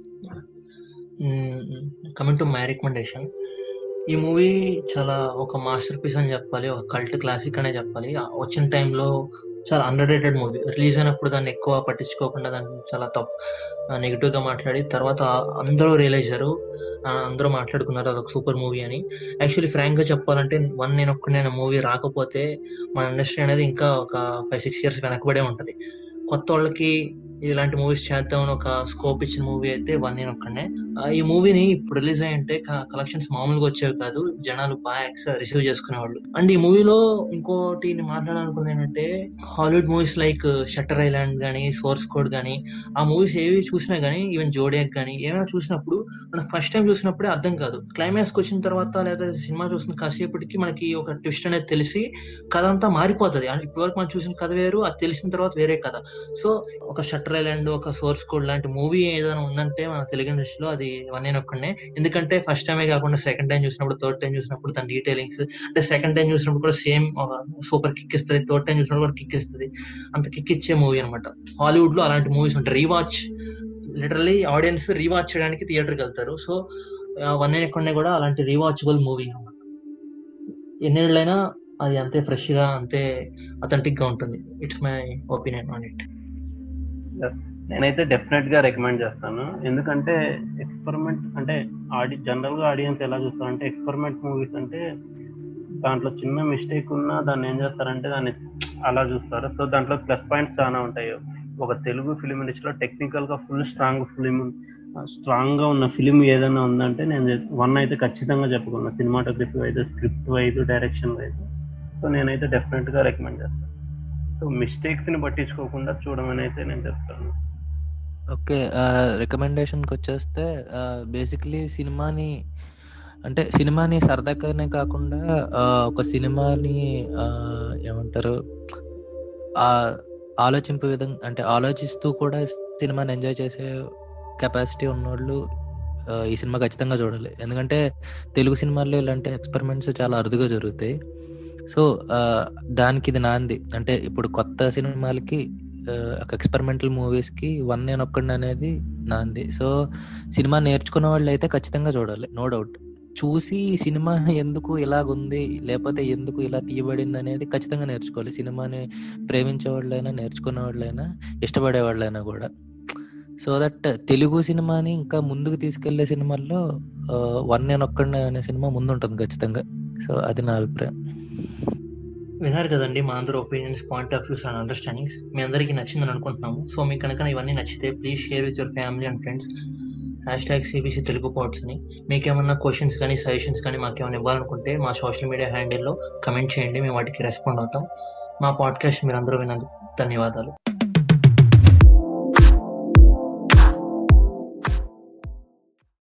కమింగ్ టు మై రికమెండేషన్ ఈ మూవీ చాలా ఒక మాస్టర్ పీస్ అని చెప్పాలి ఒక కల్ట్ క్లాసిక్ అనే చెప్పాలి ఆ వచ్చిన టైంలో చాలా అండర్ రేటెడ్ మూవీ రిలీజ్ అయినప్పుడు దాన్ని ఎక్కువ పట్టించుకోకుండా దాన్ని చాలా తప్పు నెగిటివ్ గా మాట్లాడి తర్వాత అందరూ రియలైజ్ అయ్యారు ఆ, అందరూ మాట్లాడుకున్నారు అదొక సూపర్ మూవీ అని యాక్చువల్లీ ఫ్రాంక్ గా చెప్పాలంటే వన్ నేను ఒక్కనే మూవీ రాకపోతే మన ఇండస్ట్రీ అనేది ఇంకా ఒక ఫైవ్ సిక్స్ ఇయర్స్ వెనకబడే ఉంటది కొత్త వాళ్ళకి ఇలాంటి మూవీస్ చేద్దాం అని ఒక స్కోప్ ఇచ్చిన మూవీ అయితే వన్ నేను ఒక్కనే ఈ మూవీని ఇప్పుడు రిలీజ్ అయ్యంటే కలెక్షన్స్ మామూలుగా వచ్చేవి కాదు జనాలు బాగా రిసీవ్ చేసుకునేవాళ్ళు అండ్ ఈ మూవీలో ఇంకోటి నేను మాట్లాడాలనుకుంది ఏంటంటే Hollywood movies like Shutter Island గానీ సోర్స్ కోడ్ గానీ ఆ మూవీస్ ఏవి చూసినా గానీ ఈవెన్ జోడియాక్ గానీ ఏమైనా చూసినప్పుడు మనకు ఫస్ట్ టైం చూసినప్పుడే అర్థం కాదు క్లైమాక్స్ వచ్చిన తర్వాత లేదా సినిమా చూసిన కాసేపటికి మనకి ఒక ట్విస్ట్ అనేది తెలిసి కథ అంతా మారిపోతుంది ఇప్పటివరకు మనం చూసిన కథ వేరు అది తెలిసిన తర్వాత వేరే కథ సో ఒక షట్టర్ ఐలాండ్ ఒక సోర్స్ కోడ్ లాంటి మూవీ ఏదైనా ఉందంటే మన తెలుగు ఇండస్ట్రీలో అది వన్ నేను ఒక్కనే ఎందుకంటే ఫస్ట్ టైమే కాకుండా సెకండ్ టైం చూసినప్పుడు థర్డ్ టైం చూసినప్పుడు దాని డీటెయిలింగ్స్ అంటే సెకండ్ టైం చూసినప్పుడు కూడా సేమ్ సూపర్ కిక్ ఇస్తుంది థర్డ్ టైం చూసినప్పుడు కూడా కిక్ ఇస్తుంది అంత కిక్ ఇచ్చే మూవీ అనమాట హాలీవుడ్ లో అలాంటి మూవీస్ ఉంటాయి రీవాచ్ లిటరలీ ఆడియన్స్ రీవాచ్ చేయడానికి థియేటర్కి వెళ్తారు సో వన్ నేను ఎక్కడనే కూడా అలాంటి రీవాచబుల్ మూవీ అనమాట ఎన్నేళ్ళైనా అది అంతే ఫ్రెష్ గా అంతే అథెంటిక్ గా ఉంటుంది it's my opinion on it నేనైతే డెఫినెట్ గా రికమెండ్ చేస్తాను ఎందుకంటే ఎక్స్పెరిమెంట్ అంటే ఆడి జనరల్ గా ఆడియన్స్ ఎలా చూస్తారంటే ఎక్స్పెరిమెంట్ మూవీస్ అంటే దాంట్లో చిన్న మిస్టేక్ ఉన్నా దాన్ని ఏం చేస్తారంటే దాన్ని అలా చూస్తారు సో దాంట్లో ప్లస్ పాయింట్స్ చాలా ఉంటాయి ఒక తెలుగు ఫిలిం ఇండస్ట్రీలో టెక్నికల్ గా ఫుల్ స్ట్రాంగ్ ఫిలిం స్ట్రాంగ్ గా ఉన్న ఫిలిం ఏదైనా ఉందంటే నేను వన్ అయితే ఖచ్చితంగా చెప్పుకున్నా cinematography wise script wise direction wise so నేనైతే డెఫినెట్ గా రికమెండ్ చేస్తాను సో మిస్టేక్స్ ని పట్టించుకోకుండా చూడమని అయితే నేను చెప్తాను ఓకే రికమెండేషన్కి వచ్చేస్తే బేసిక్లీ సినిమాని అంటే సినిమాని సరదాగానే కాకుండా ఒక సినిమాని ఏమంటారు ఆలోచింపే విధంగా అంటే ఆలోచిస్తూ కూడా సినిమాని ఎంజాయ్ చేసే కెపాసిటీ ఉన్నోళ్ళు ఈ సినిమా ఖచ్చితంగా చూడాలి ఎందుకంటే తెలుగు సినిమాల్లో ఇలాంటి ఎక్స్పెరిమెంట్స్ చాలా అరుదుగా జరుగుతాయి సో దానికి ఇది నాంది అంటే ఇప్పుడు కొత్త సినిమాలకి ఒక ఎక్స్పెరిమెంటల్ మూవీస్ కి వన్ నేను ఒక్కడిని అనేది నాంది సో సినిమా నేర్చుకున్న వాళ్ళు అయితే ఖచ్చితంగా చూడాలి నో డౌట్ చూసి ఈ సినిమా ఎందుకు ఇలాగుంది లేకపోతే ఎందుకు ఇలా తీయబడింది అనేది ఖచ్చితంగా నేర్చుకోవాలి సినిమాని ప్రేమించే వాళ్ళైనా నేర్చుకునే వాళ్ళైనా ఇష్టపడే వాళ్ళైనా కూడా సో దట్ తెలుగు సినిమాని ఇంకా ముందుకు తీసుకెళ్లే సినిమాల్లో వన్ నేను ఒక్కడిని అనే సినిమా ముందు ఉంటుంది ఖచ్చితంగా సో అది నా అభిప్రాయం విన్నారు కదండి మా అందరూ opinions point of views and understandings మీ అందరికీ నచ్చిందని అనుకుంటున్నాము సో మీకు కనుక ఇవన్నీ నచ్చితే please share with your family and friends hashtag CBC Telugu పాడ్స్ని మీకు ఏమన్నా క్వశ్చన్స్ కానీ సజెషన్స్ కానీ మాకు ఏమైనా ఇవ్వాలనుకుంటే మా సోషల్ మీడియా హ్యాండిల్లో కమెంట్ చేయండి మేము వాటికి రెస్పాండ్ అవుతాం మా పాడ్కాస్ట్ మీరు అందరూ విన్నందుకు ధన్యవాదాలు